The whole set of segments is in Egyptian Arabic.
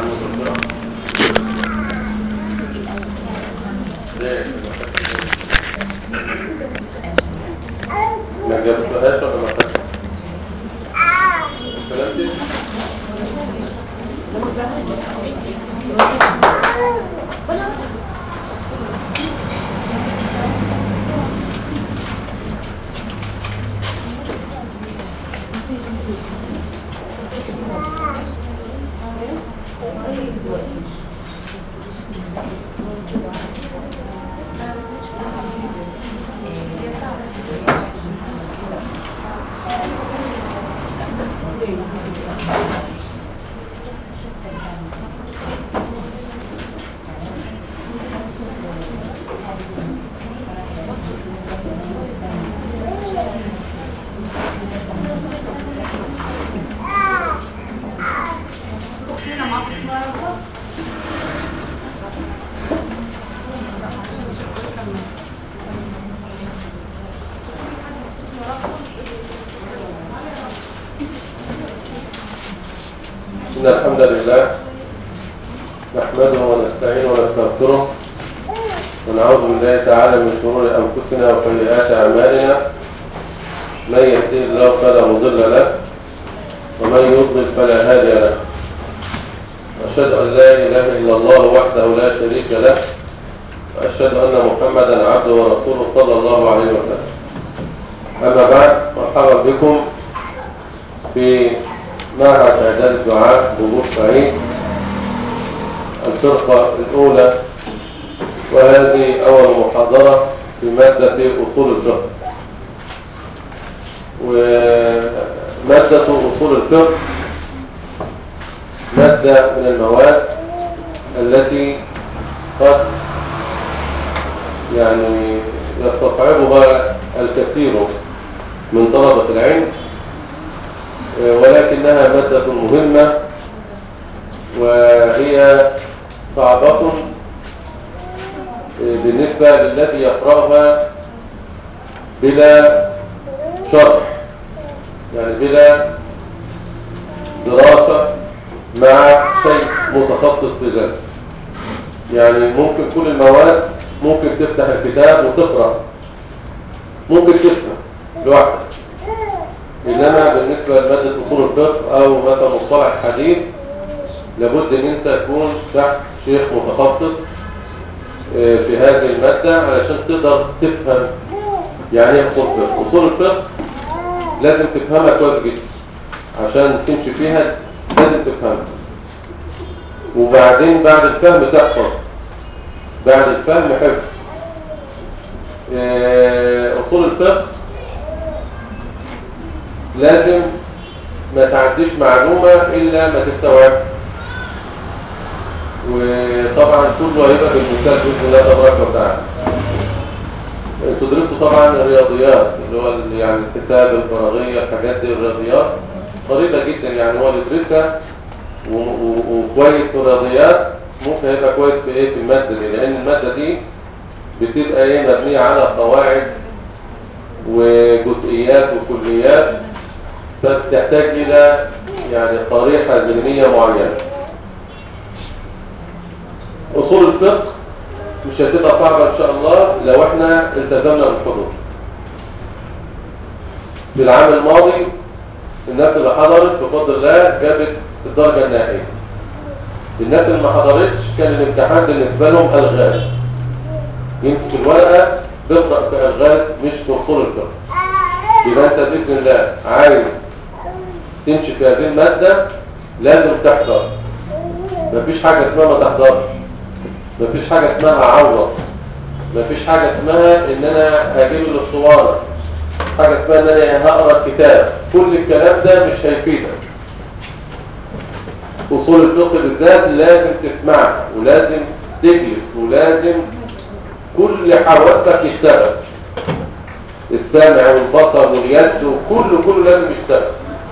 المذكرة ليه؟ ما جابتهاش ولا ما خدتش؟ ثلاثة؟ إن الحمد لله نحمده ونستعينه ونستغفره ونعوذ بالله تعالى من شرور أنفسنا وسيئات أعمالنا من يهديه الله فلا مضل له ومن يضلل فلا هادي له وأشهد أن لا إله إلا الله وحده لا شريك له وأشهد أن محمدا عبده ورسوله صلى الله عليه وسلم أما بعد مرحبا بكم في معهد إعداد الدعاء ببور سعيد الفرقة الأولى وهذه أول محاضرة في مادة أصول الفقه ومادة أصول الفقه مادة من المواد التي قد يعني يستصعبها الكثير من طلبة العلم ولكنها مادة مهمة وهي صعبة بالنسبة للذي يقرأها بلا شرح يعني بلا دراسة مع شيء متخصص في ذلك يعني ممكن كل المواد ممكن تفتح الكتاب وتقرأ ممكن تفهم لوحدك إنما بالنسبة لمادة أصول الفقه أو مثلا مصطلح الحديث لابد ان انت تكون تحت شيخ متخصص في هذه المادة علشان تقدر تفهم يعني ايه اصول الفقه اصول الفقه لازم تفهمها كويس جدا عشان تمشي فيها لازم تفهمها وبعدين بعد الفهم تحفظ بعد الفهم حفظ اصول الفقه لازم ما تعديش معلومة إلا ما تستوعبها وطبعا كله هيبقى بالمثال بإذن الله تبارك وتعالى تدرسوا طبعا الرياضيات اللي هو يعني الحساب الفراغية الحاجات دي الرياضيات قريبة جدا يعني هو اللي يدرسها وكويس في الرياضيات ممكن هيبقى كويس في ايه في المادة دي لأن المادة دي بتبقى ايه مبنية على قواعد وجزئيات وكليات فتحتاج إلى يعني طريقة ذهنية معينة أصول الفقه مش هتبقى صعبة إن شاء الله لو احنا التزمنا بالحضور في العام الماضي الناس اللي حضرت بفضل الله جابت الدرجة النهائية الناس اللي ما حضرتش كان الامتحان بالنسبة لهم ألغاز يمسك الورقة بيقرأ في ألغاز مش في أصول الفقه يبقى أنت بإذن الله عايز تمشي في هذه المادة لازم تحضر مفيش حاجة اسمها ما تحضرش مفيش حاجة اسمها عوض مفيش حاجة اسمها ان انا هجيب الاسطوانة حاجة اسمها ان انا هقرا الكتاب كل الكلام ده مش هيفيدك اصول الفقه بالذات لازم تسمعها ولازم تجلس ولازم كل حواسك يشتغل السامع والبصر واليد وكله كله لازم يشتغل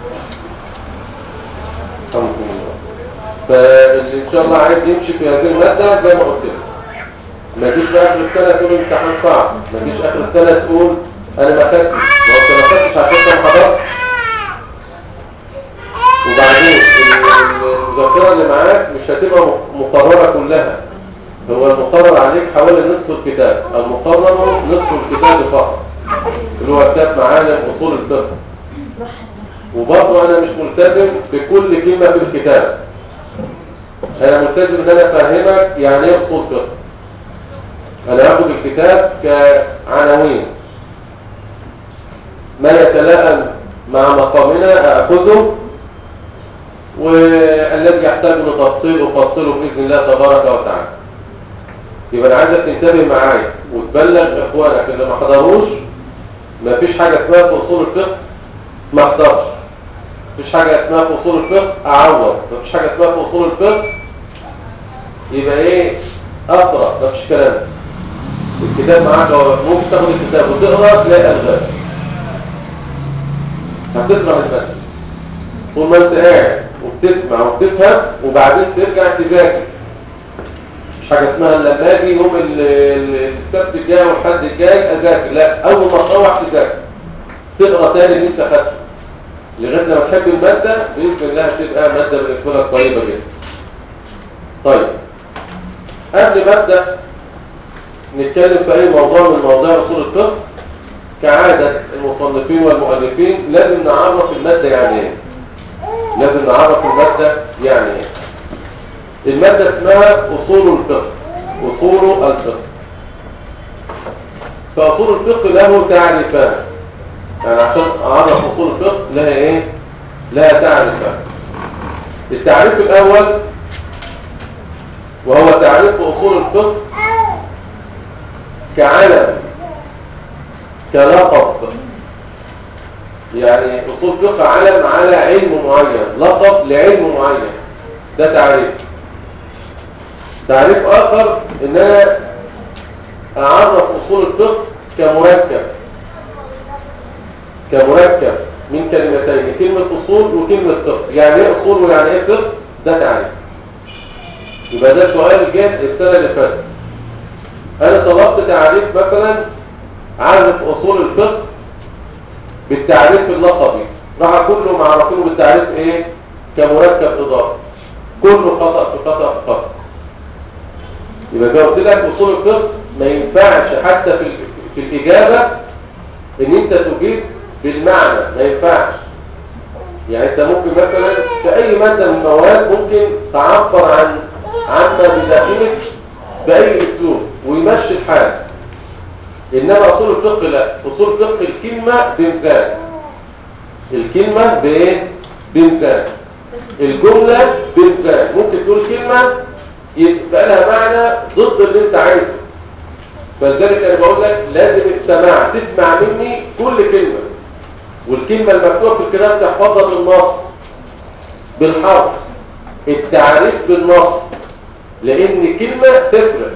الحمد لله فاللي ان شاء الله عايز يمشي في هذه المادة زي ما قلت لك ما تجيش في اخر السنة تقول امتحان صعب ما تجيش اخر السنة تقول انا ما خدتش ما انت ما خدتش عشان انت ما حضرتش وبعدين المذاكرة اللي معاك مش هتبقى مقررة كلها هو المقرر عليك حوالي نصف الكتاب المقرر نصف الكتاب فقط اللي هو كتاب معالم اصول الفقه وبرضه انا مش ملتزم بكل كلمة في الكتاب انا ملتزم ان انا افهمك يعني ايه اصول فقه انا هاخد الكتاب كعناوين ما يتلائم مع مقامنا اخذه والذي يحتاج لتفصيل افصله باذن الله تبارك وتعالى يبقى انا عايزك تنتبه معايا وتبلغ اخوانك اللي ما حضروش ما فيش حاجه اسمها في اصول الفقه ما احضرش مفيش حاجه اسمها في اصول الفقه اعوض مفيش حاجه اسمها في اصول الفقه يبقى ايه اقرا مفيش كلام الكتاب معاك ممكن تاخد الكتاب وتقرا تلاقي الغاز هتقرا المثل طول ما انت قاعد وبتسمع وبتفهم وبعدين ترجع تذاكر مش حاجه اسمها لما اجي يوم السبت الجاي والحد الجاي اذاكر لا اول ما تروح تذاكر تقرا تاني اللي انت خدته لغايه لما تحب الماده باذن الله هتبقى ماده بالنسبه لك طيبه جدا طيب قبل ما ابدا نتكلم في اي موضوع من مواضيع اصول الفقه كعاده المصنفين والمؤلفين لازم نعرف الماده يعني ايه لازم نعرف الماده يعني ايه الماده اسمها اصول الفقه اصول الفقه فاصول الفقه له تعريفان يعني عشان اعرف اصول الفقه لها ايه لها تعريفان التعريف الاول وهو تعريف اصول الفقه كعلم كلقب يعني اصول فقه علم على علم معين لقب لعلم معين ده تعريف تعريف اخر ان انا اعرف اصول الفقه كمركب كمركب من كلمتين كلمة اصول وكلمة فقه يعني ايه اصول ويعني ايه فقه ده تعريف يبقى ده سؤال جه السنة اللي فاتت انا طلبت تعريف مثلا عارف اصول الفقه بالتعريف اللقبي راح كله معرفينه بالتعريف ايه كمركب اضافي كله خطأ في خطأ في خطأ يبقى زي قلت لك اصول الفقه ما ينفعش حتى في في الاجابه ان انت تجيب بالمعنى ما ينفعش يعني انت ممكن مثلا في اي ماده من المواد ممكن تعبر عن عما بداخلك باي اسلوب ويمشي الحال انما اصول الفقه لا اصول الفقه الكلمه بمثال الكلمه بايه بمثال الجمله بمثال ممكن تقول كلمه يبقى لها معنى ضد اللي انت عايزه فلذلك انا بقول لك لازم السماع تسمع مني كل كلمه والكلمه المكتوبه في الكتاب تحفظها بالنص بالحرف التعريف بالنص لان كلمه تفرق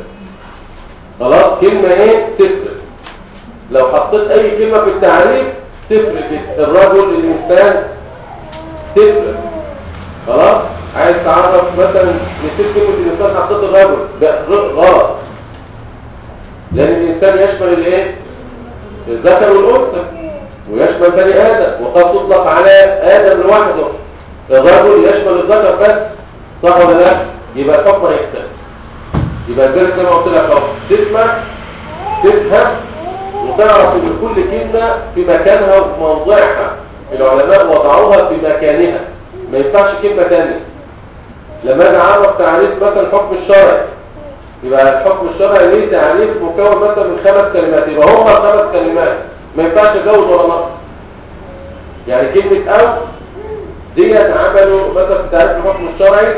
خلاص كلمه ايه تفرق لو حطيت اي كلمه في التعريف تفرق الرجل الانسان تفرق خلاص عايز تعرف مثلا نسيت كلمه الانسان حطيت الرجل ده غلط لان الانسان يشمل الايه الذكر والانثى ويشمل بني ادم وقد تطلق على ادم لوحده الرجل يشمل الذكر بس صح ولا لا يبقى الحكم هيختلف يبقى ذلك زي ما قلت لك اهو تسمع تفهم وتعرف ان كل كلمه في مكانها وفي موضعها العلماء وضعوها في مكانها ما ينفعش كلمه ثانيه لما اجي اعرف تعريف مثلا الحكم الشرعي يبقى الحكم الشرعي ليه تعريف مكون مثلا من خمس كلمات يبقى هم خمس كلمات ما ينفعش ازود ولا نقص يعني كلمه او ديت عملوا مثلا في تعريف الحكم الشرعي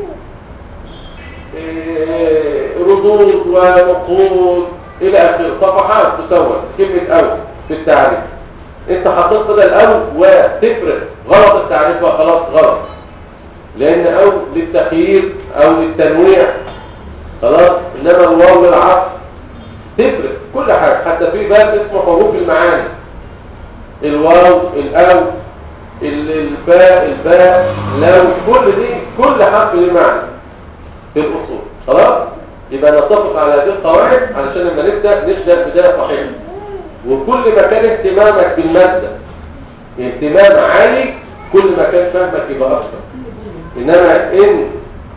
ردود ونقود الى اخره صفحات تسوى كلمه او في التعريف انت حطيت كده الاو وتفرق غلط التعريف بقى خلاص غلط لان او للتخيير او للتنويع خلاص انما الواو للعطف تفرق كل حاجه حتى في باب اسمه حروف المعاني الواو الاو الفاء الباء لو كل دي كل حرف له معنى في الاصول خلاص يبقى نتفق على هذه القواعد علشان لما نبدا نبدا بدايه صحيحه وكل ما كان اهتمامك بالماده اهتمام عالي كل ما كان فهمك يبقى اكتر انما ان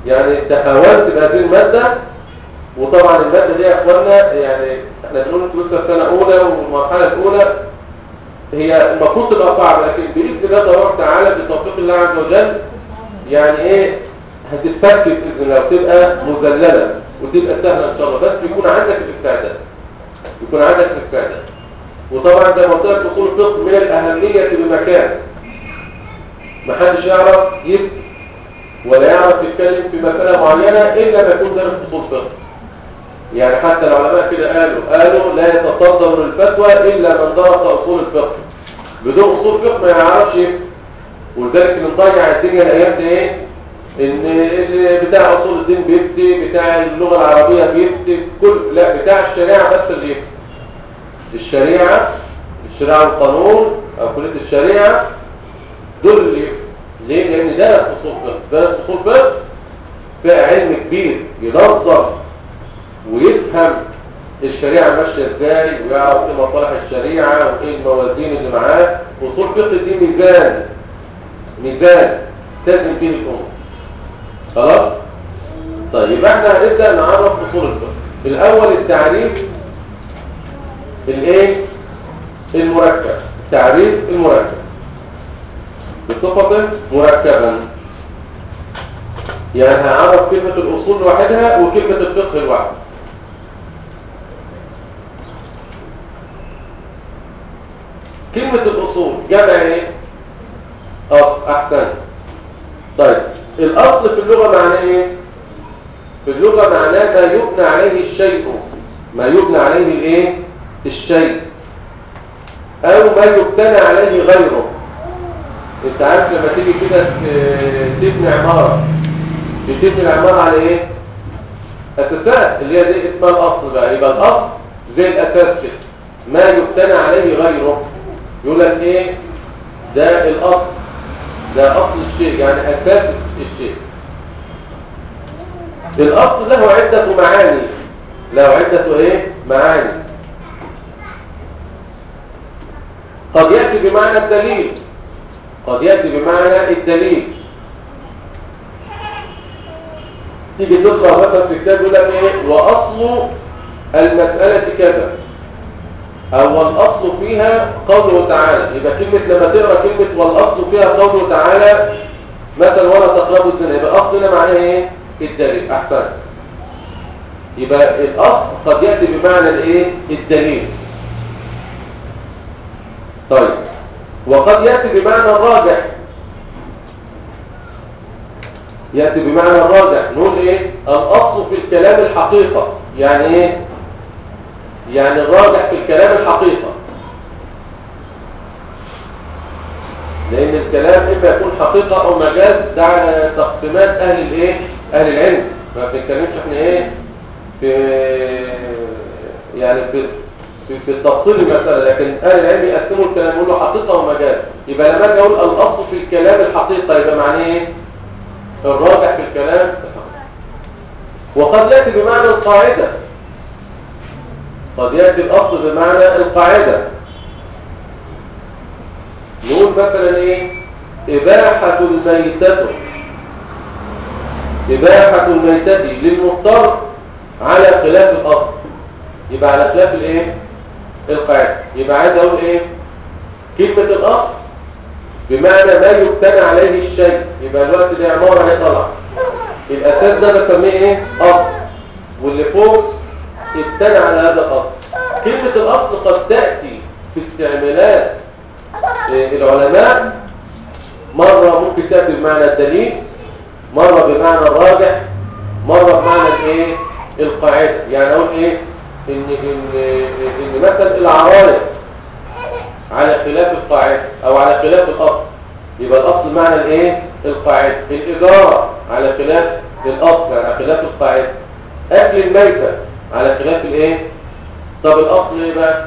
يعني تحاولت بهذه المادة وطبعا المادة دي يا اخوانا يعني احنا بنقول انتوا لسه سنة اولى والمرحلة الاولى هي المفروض تبقى صعبة لكن بإذن الله تبارك وتعالى بتوفيق الله عز وجل يعني ايه هتتفك بإذن الله وتبقى مذللة وتبقى سهلة ان شاء الله بس يكون عندك الاستعداد يكون عندك الاستعداد وطبعا زي ما قلت لك اصول الفقه من الاهمية بمكان محدش يعرف يفتي ولا يعرف يتكلم في مسألة معينة إلا ما يكون دارس أصول فقه يعني حتى العلماء كده قالوا قالوا لا يتصدر الفتوى إلا من درس أصول الفقه بدون أصول فقه ما يعرفش يفتي ولذلك اللي مضيع الدنيا الأيام دي إيه؟ إن اللي بتاع أصول الدين بيفتي بتاع اللغة العربية بيفتي كل لا بتاع الشريعة بس اللي يفتي الشريعة الشريعة والقانون أو كلية الشريعة دول اللي يفتي ليه؟ لأن درس أصول فقه درس أصول فقه فيها علم كبير ينظم ويفهم الشريعة ماشية ازاي ويعرف ايه مصالح الشريعة وايه الموازين اللي معاه أصول فقه دي ميزان ميزان تزن به الأمور خلاص؟ طيب يبقى احنا هنبدأ نعرف أصول الفقه الأول التعريف الايه؟ المركب تعريف المركب بصفة مركبا يعني هعرف كلمة الأصول لوحدها وكلمة الفقه لوحدها كلمة الأصول جمع ايه؟ أصل أحسن طيب الأصل في اللغة معناه ايه؟ في اللغة معناه ما يبنى عليه الشيء ما يبنى عليه الايه؟ الشيء أو ما يبتنى عليه غيره انت عارف لما تيجي كده تبني عمارة بتبني العمارة على ايه اساسات اللي هي دي اسمها الاصل بقى يبقى الاصل زي الاساس كده ما يبتنى عليه غيره يقول لك ايه ده الاصل ده اصل الشيء يعني اساس الشيء الاصل له عدة معاني له عدة ايه معاني قد يأتي بمعنى الدليل قد يأتي بمعنى الدليل تيجي تقرأ مثلا في كتاب يقول لك ايه وأصل المسألة كذا أو الأصل فيها قوله تعالى يبقى كلمة لما تقرأ كلمة والأصل فيها قوله تعالى مثلا ولا تقربوا الزنا يبقى الأصل هنا معناه ايه الدليل أحسن يبقى الأصل قد يأتي بمعنى الايه الدليل طيب وقد يأتي بمعنى الراجح يأتي بمعنى الراجح نقول ايه الأصل في الكلام الحقيقة يعني ايه يعني الراجح في الكلام الحقيقة لأن الكلام إما يكون حقيقة أو مجاز ده على تقسيمات أهل الإيه أهل العلم ما بنتكلمش احنا إيه في يعني في في, في التفصيل المسألة لكن أهل العلم يقسموا الكلام يقولوا حقيقة ومجاز يبقى لما أجي أقول الأصل في الكلام الحقيقة يبقى معناه إيه الراجح في الكلام الحقيقة وقد يأتي بمعنى القاعدة قد يأتي الأصل بمعنى القاعدة نقول مثلا إيه إباحة الميتة إباحة الميتة للمضطر على خلاف الأصل يبقى على خلاف الإيه القاعدة يبقى عايز أقول إيه كلمة الأصل بمعنى ما يبتنى عليه الشيء يبقى الوقت دي عمارة هي طلع الأساس ده بسميه إيه أصل واللي فوق ابتنى على هذا الأصل كلمة الأصل قد تأتي في استعمالات العلماء مرة ممكن تأتي بمعنى الدليل مرة بمعنى الراجح مرة بمعنى الايه القاعدة يعني اقول ايه ان, إن, إن مثلا العراية على خلاف القاعدة او على خلاف الاصل يبقى الاصل معنى الايه القاعدة الادارة على خلاف الاصل يعني على خلاف القاعدة اكل الميتة على خلاف الايه طب الاصل ايه بقى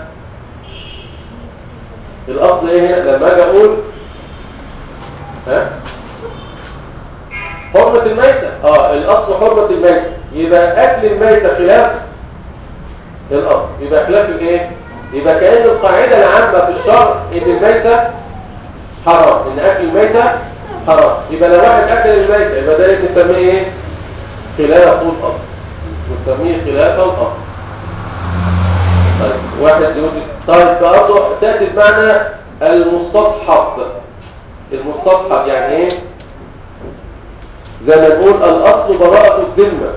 الاصل ايه هنا لما اجي اقول ها حرمة الميتة اه الاصل حرمة الميتة يبقى اكل الميتة خلاف الاصل يبقى خلاف الايه يبقى كأن القاعدة العامة في الشرع ان الميتة حرام ان اكل الميتة حرام يبقى لو واحد اكل الميتة يبقى ده نسميه ايه خلاف الأصل نسميه خلاف الأصل طيب واحد يقول لي طيب برضه تأتي بمعنى المستصحب المستصحب يعني ايه زي ما نقول الأصل براءة الذمة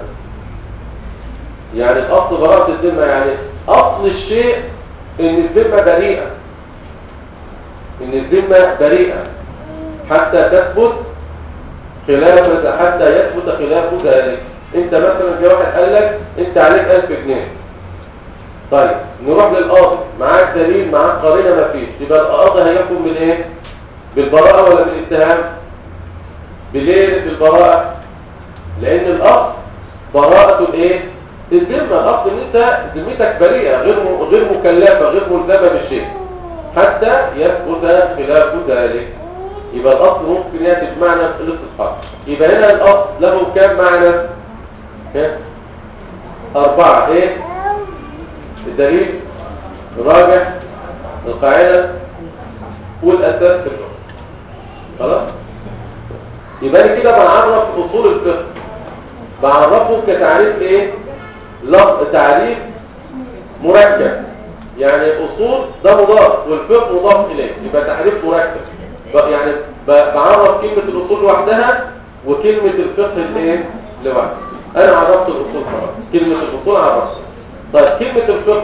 يعني الأصل براءة الذمة يعني أصل الشيء إن الذمة بريئة إن الذمة بريئة حتى تثبت خلاف حتى يثبت خلاف ذلك انت مثلا جه واحد قال لك انت عليك 1000 جنيه طيب نروح للقاضي معاك دليل معاك قرينه ما فيش يبقى القاضي هيحكم بالايه بالبراءه ولا بالاتهام بالايه بالبراءه لان الاصل براءه الايه الذمه الاصل ان انت ذمتك بريئه غير م- غير مكلفه غير ملزمه بالشيء حتى يثبت خلاف ذلك يبقى الاصل ممكن ياتي بمعنى الاستصحاب يبقى هنا الاصل له كام معنى ها؟ اربعه ايه الدليل الراجح القاعده والاساس في اللغه خلاص يبقى انا كده بعرف اصول الفقه بعرفه كتعريف ايه لفظ تعريف مركب يعني اصول ده مضاف والفقه مضاف اليه يبقى تعريف مركب ب- يعني ب- بعرف كلمه الاصول لوحدها وكلمه الفقه الايه لوحدها انا عرفت الاصول خلاص كلمه الاصول عرفتها طيب كلمه الفقه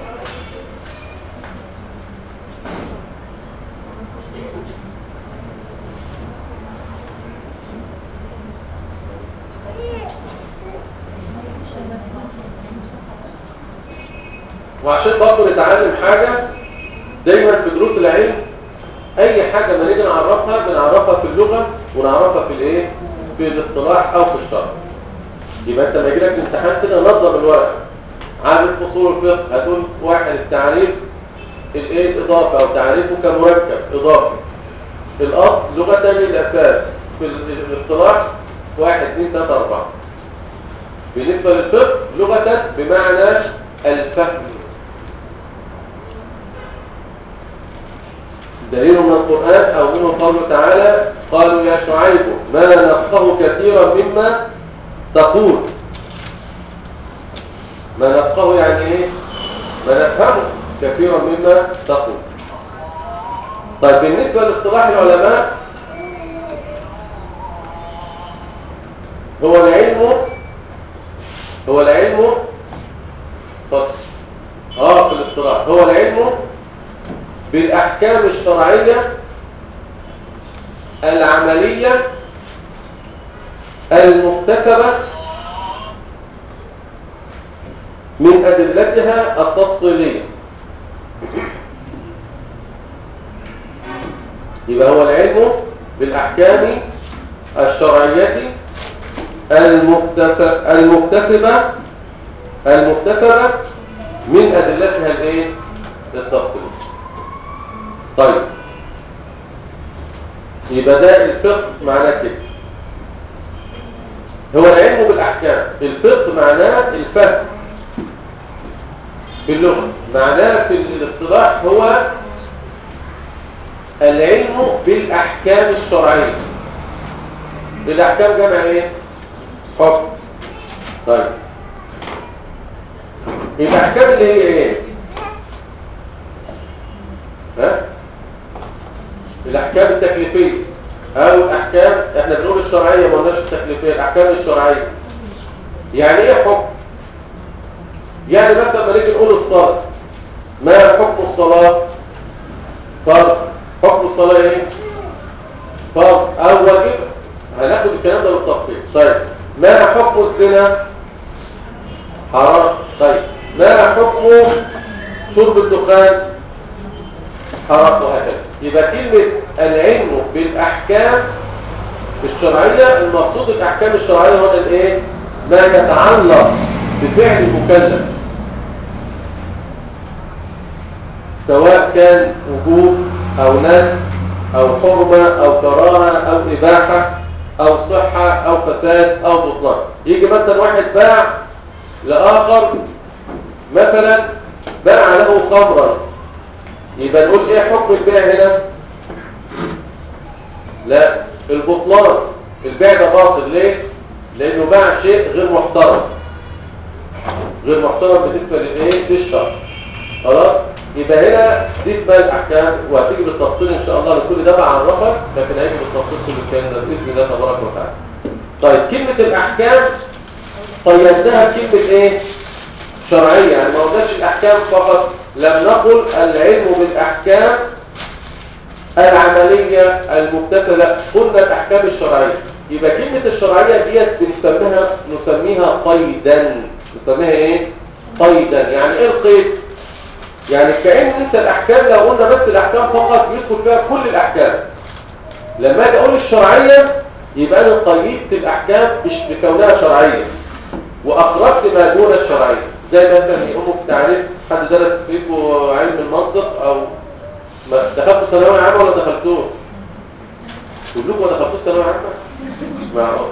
وعشان برضه نتعلم حاجة دايما في دروس العلم اي حاجة ما نيجي نعرفها بنعرفها في اللغة ونعرفها في الايه في الاصطلاح او في الشرع يبقى انت لما يجي لك امتحان كده نظم الورق عارف اصول الفقه هتقول واحد التعريف الايه الاضافه او تعريفه كمركب اضافي الاصل لغه الاساس في ال- الاصطلاح واحد اثنين ثلاثه اربعه بالنسبه للفقه لغه بمعنى الفهم دليل من القرآن أو منه قوله تعالى قالوا يا شعيب ما نفقه كثيرا مما تقول ما نفقه يعني ايه ما نفهمه كثيرا مما تقول طيب بالنسبة لاصطلاح العلماء هو العلم هو العلم طب اه في الاصطلاح هو العلم بالأحكام الشرعية العملية المكتسبة من أدلتها التفصيلية يبقى هو العلم بالأحكام الشرعية المكتسب المكتسبة المكتسبة من أدلتها الإيه؟ التفصيلية طيب يبقى ده الفقه معناه كده هو العلم بالأحكام الفقه معناه الفهم في اللغة معناه في الاصطلاح هو العلم بالأحكام الشرعية الأحكام جمع ايه؟ حكم طيب الأحكام اللي هي ايه؟ ها؟ الأحكام التكليفية أو الأحكام احنا بنقول الشرعية ما قلناش التكليفية الأحكام الشرعية يعني ايه حكم؟ يعني مثلا ما نيجي نقول الصلاة ما حكم الصلاة؟ فرض حكم الصلاة ايه؟ فرض أو واجب هناخد الكلام ده بالتفصيل طيب ما حكم الزنا؟ حرام طيب ما حكم شرب الدخان؟ حرام وهكذا يبقى كلمة العلم بالأحكام الشرعية المقصود الأحكام الشرعية هو الايه؟ ما يتعلق بفعل المكلف سواء كان وجوب أو نهي أو حرمة أو كراهة أو إباحة أو صحة أو فساد أو بطلان يجي مثلا واحد باع لآخر مثلا باع له خمرا يبقى نقول ايه حكم البيع هنا لا البطلان البيع ده باطل ليه لانه باع شيء غير محترم غير محترم بالنسبه للايه للشرع خلاص يبقى هنا دي اسمها الاحكام وهتيجي بالتفصيل ان شاء الله لكل ده بعرفك لكن هيجي بالتفصيل كل الكلام ده باذن الله تبارك وتعالى طيب كلمه الاحكام قيدناها بكلمه ايه شرعيه يعني ما قلناش الاحكام فقط لم نقل العلم بالاحكام العمليه المبتكره قلنا الاحكام الشرعيه يبقى كلمه الشرعيه ديت بنسميها نسميها قيدا نسميها ايه قيدا يعني ايه القيد يعني كأن انت الاحكام لو قلنا بس الاحكام فقط يدخل فيها كل الاحكام لما اجي اقول الشرعيه يبقى انا قيدت الاحكام مش بكونها شرعيه واخرجت ما دون الشرعيه زي مثلا يقولوا في تعريف حد درس فيكم علم المنطق او ما دخلتوا ثانويه عامه ولا دخلتوه كلكم ما دخلتوش ثانويه عامه مش معقول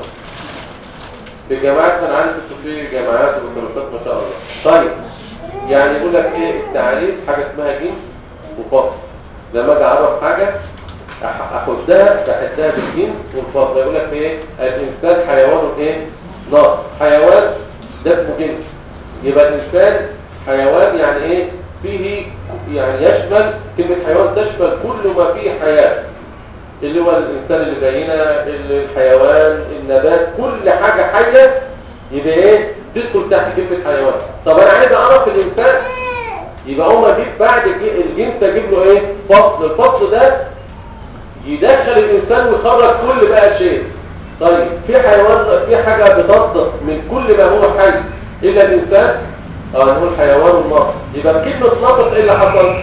في الجامعات انا عارف انتوا في جامعات وبكالوريوسات ما شاء الله طيب يعني يقول لك ايه التعريف حاجه اسمها جنس وفصل لما اجي اعرف حاجه أح- اخدها بحدها بالجنس والفصل يقول لك ايه الانسان حيوان ايه نار حيوان ده اسمه جنس يبقى الانسان حيوان يعني ايه فيه يعني يشمل كلمه حيوان تشمل كل ما فيه حياه اللي هو الانسان اللي زينا الحيوان النبات كل حاجه حيه يبقى ايه تدخل تحت كلمه حيوان طب انا عايز اعرف الانسان يبقى اقوم اجيب بعد الج- الجنس اجيب له ايه فصل الفصل ده يدخل الانسان ويخرج كل بقى شيء طيب في حيوان في حاجه بتصدق من كل ما هو حي الا الانسان اه نقول حيوان النطق يبقى كلمه نطق ايه اللي حصل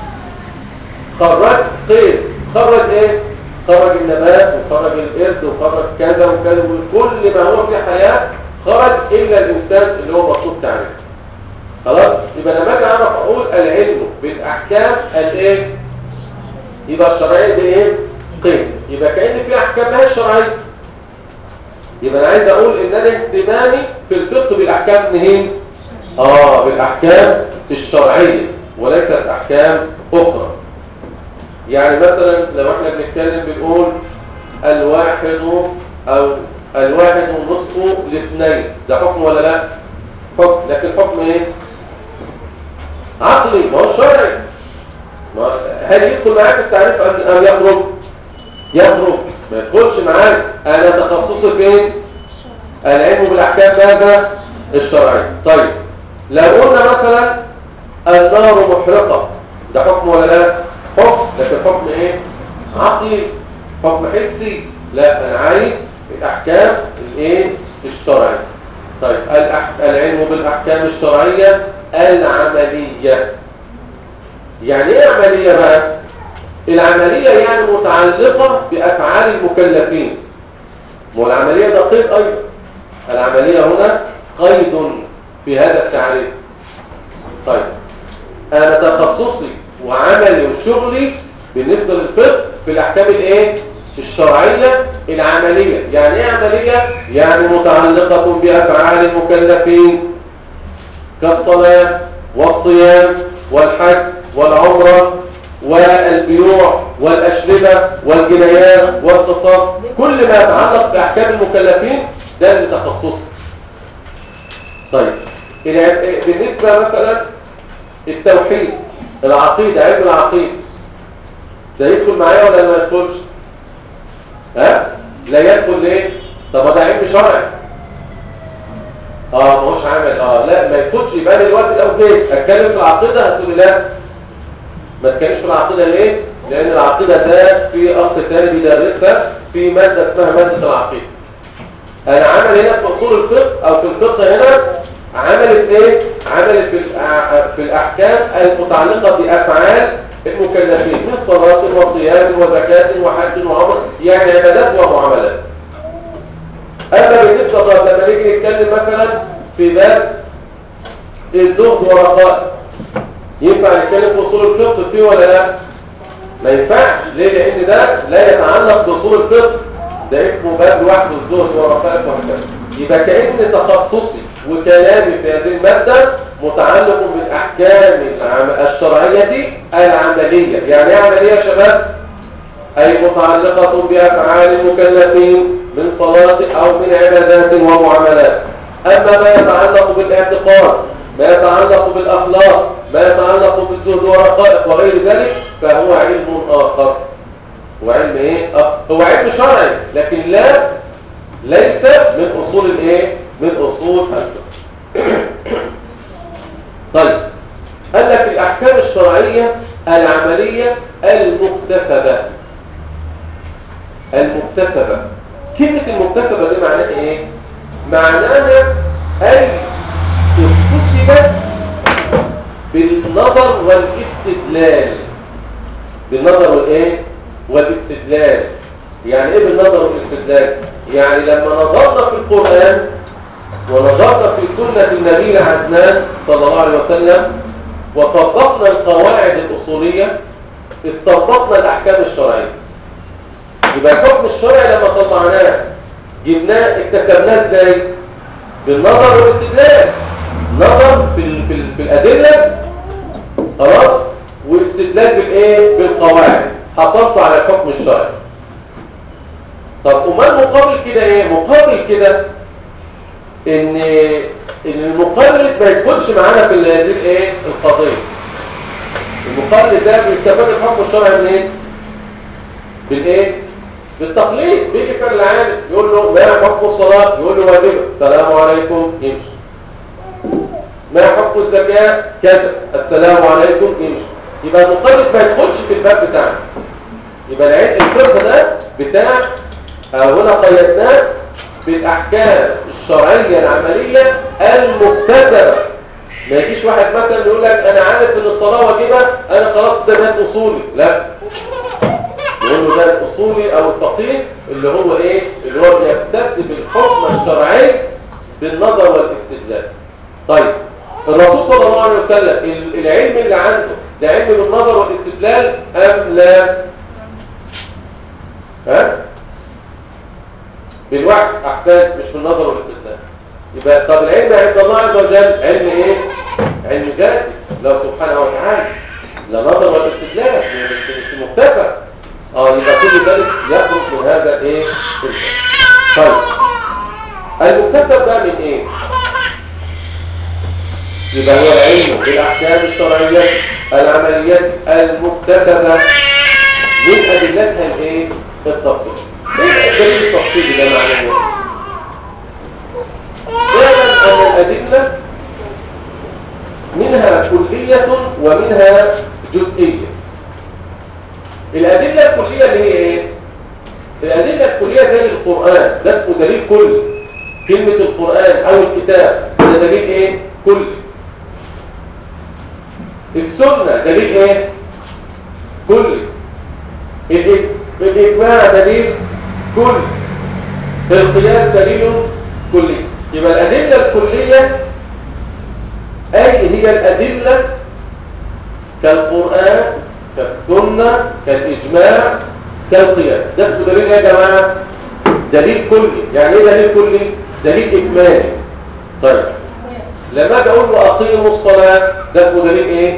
خرج قيد خرج ايه خرج النبات وخرج القرد وخرج كذا وكذا وكل ما هو في حياه خرج الا الانسان اللي هو مطلوب تعريفه خلاص يبقى لما اجي اعرف اقول العلم بالاحكام الايه يبقى الشرعيه دي ايه قيد يبقى كان في احكام ما هي شرعيه يبقى انا عايز اقول ان انا اهتمامي في الفقه بالاحكام منين اه بالاحكام الشرعيه وليست احكام اخرى يعني مثلا لو احنا بنتكلم بنقول الواحد او الواحد نصف لاثنين ده حكم ولا لا حكم لكن حكم ايه عقلي ما هو شرعي ما هل يدخل معاك التعريف ام أم يخرج يخرج ما يدخلش معاك انا تخصصي فين العلم بالاحكام ماذا الشرعيه طيب لو قلنا مثلا النار محرقه ده حكم ولا لا حكم لكن حكم ايه عقلي حكم حسي لا انا عايز الاحكام الايه الشرعيه طيب الأح... العلم بالاحكام الشرعيه العمليه يعني ايه عمليه بقى العمليه يعني متعلقه بافعال المكلفين والعمليه ده قيد ايضا العمليه هنا قيد في هذا التعريف طيب انا تخصصي وعملي وشغلي بالنسبه للفقه في الاحكام الايه الشرعيه العمليه يعني ايه عمليه يعني متعلقه بافعال المكلفين كالصلاه والصيام والحج والعمره والبيوع والاشربه والجنايات والقصاص كل ما يتعلق باحكام المكلفين ده اللي تخصصي طيب الع- بالنسبه مثلا التوحيد العقيده علم العقيده ده يدخل معايا ولا ما يدخلش ها لا يدخل ليه طب ما ده علم شرعي اه ما هوش عامل اه لا ما يدخلش يبقى انا دلوقتي لو جيت اتكلم في العقيده هتقول لي لا ما تتكلمش في العقيده ليه لان العقيده ده في اخ تاني بيدرسها في ماده اسمها ماده العقيده انا عمل هنا في اصول الفقه او في الفقه هنا عملت ايه عملت في الأع- في الاحكام المتعلقه بافعال المكلفين من صلاه وصيام وزكاه وحج وعمر يعني عبادات ومعاملات اما بالنسبه طب لما نيجي نتكلم مثلا في باب الزهد ورقائق ينفع نتكلم في اصول الفقه فيه ولا لا ما ينفعش ليه لان ده لا يتعلق باصول الفقه ده اسمه باب لوحده الزهد ورقائق وهكذا يبقى كأن تخصصي وكلامي في هذه المادة متعلق بالأحكام العم- الشرعية العملية يعني ايه عملية يا شباب أي متعلقة بأفعال المكلفين من صلاة أو من عبادات ومعاملات أما ما يتعلق بالاعتقاد ما يتعلق بالأخلاق ما يتعلق بالزهد والرقائق وغير ذلك فهو علم آخر هو علم إيه؟ هو علم شرعي لكن لا ليس من أصول الإيه؟ من أصول الفقه طيب قال لك الأحكام الشرعية العملية المكتسبة المكتسبة كلمة المكتسبة دي معناها ايه؟ معناها أي اكتسبت بالنظر والاستدلال بالنظر والايه؟ والاستدلال يعني ايه بالنظر والاستدلال؟ يعني لما نظرنا في القرآن ونظرنا في سنة النبي عدنان صلى الله عليه وسلم وطبقنا القواعد الأصولية استنبطنا الأحكام الشرعية يبقى الحكم الشرعي لما طلعناه جبناه اكتسبناه ازاي؟ بالنظر والاستدلال نظر في, ال في, ال في الأدلة خلاص واستدلال بالايه؟ بالقواعد حصلت على الحكم الشرعي طب امال مقابل كده ايه؟ مقابل كده ان ان المقلد ما يدخلش معانا في هذه الايه القضيه المقلد ده بيستفاد الحكم الشرعي من ايه بالايه بالتقليد بيجي فعل العالم يقول له ما حكم الصلاه يقول له واجبه السلام عليكم يمشي ما حكم الزكاه كذا السلام عليكم يمشي يبقى المقلد ما يدخلش في الباب بتاعنا يبقى العلم الفقه ده بتاع هنا قيدناه بالاحكام الشرعية العملية المكتسبة ما يجيش واحد مثلا يقول لك انا عارف ان الصلاة واجبة انا خلاص ده ده اصولي لا يقول له ده الاصولي او الفقيه اللي هو ايه اللي هو بيكتسب الحكم الشرعي بالنظر والاستدلال طيب الرسول صلى الله عليه وسلم العلم اللي عنده ده علم بالنظر والاستدلال ام لا ها بالوحي احسن مش بالنظر والاستدلال يبقى طب العلم عند الله عز وجل علم ايه علم ذاتي له سبحانه وتعالى لا نظر ولا استدلال مش مش مكتفى اه يبقى كل ذلك يخرج من هذا ايه طيب المكتسب ده من ايه يبقى هو العلم بالاحكام الشرعيه العمليات المكتسبه من ادلتها الايه التفصيل ايه الدليل التفصيلي ده معناه اعلم ان الادله منها كليه ومنها جزئيه الادله الكليه اللي هي ايه الادله الكليه زي القران ده اسمه دليل كلي كلمه القران او الكتاب ده دليل ايه كلي السنه دليل ايه كلي الاجماع دليل كل القياس دليل كلي يبقى الأدلة الكلية أي هي الأدلة كالقرآن كالسنة كالإجماع كالقياس ده اسمه دليل يا جماعة دليل كلي يعني ايه دليل كلي دليل إجمالي طيب لما اجي اقول له اقيموا الصلاة ده اسمه دليل ايه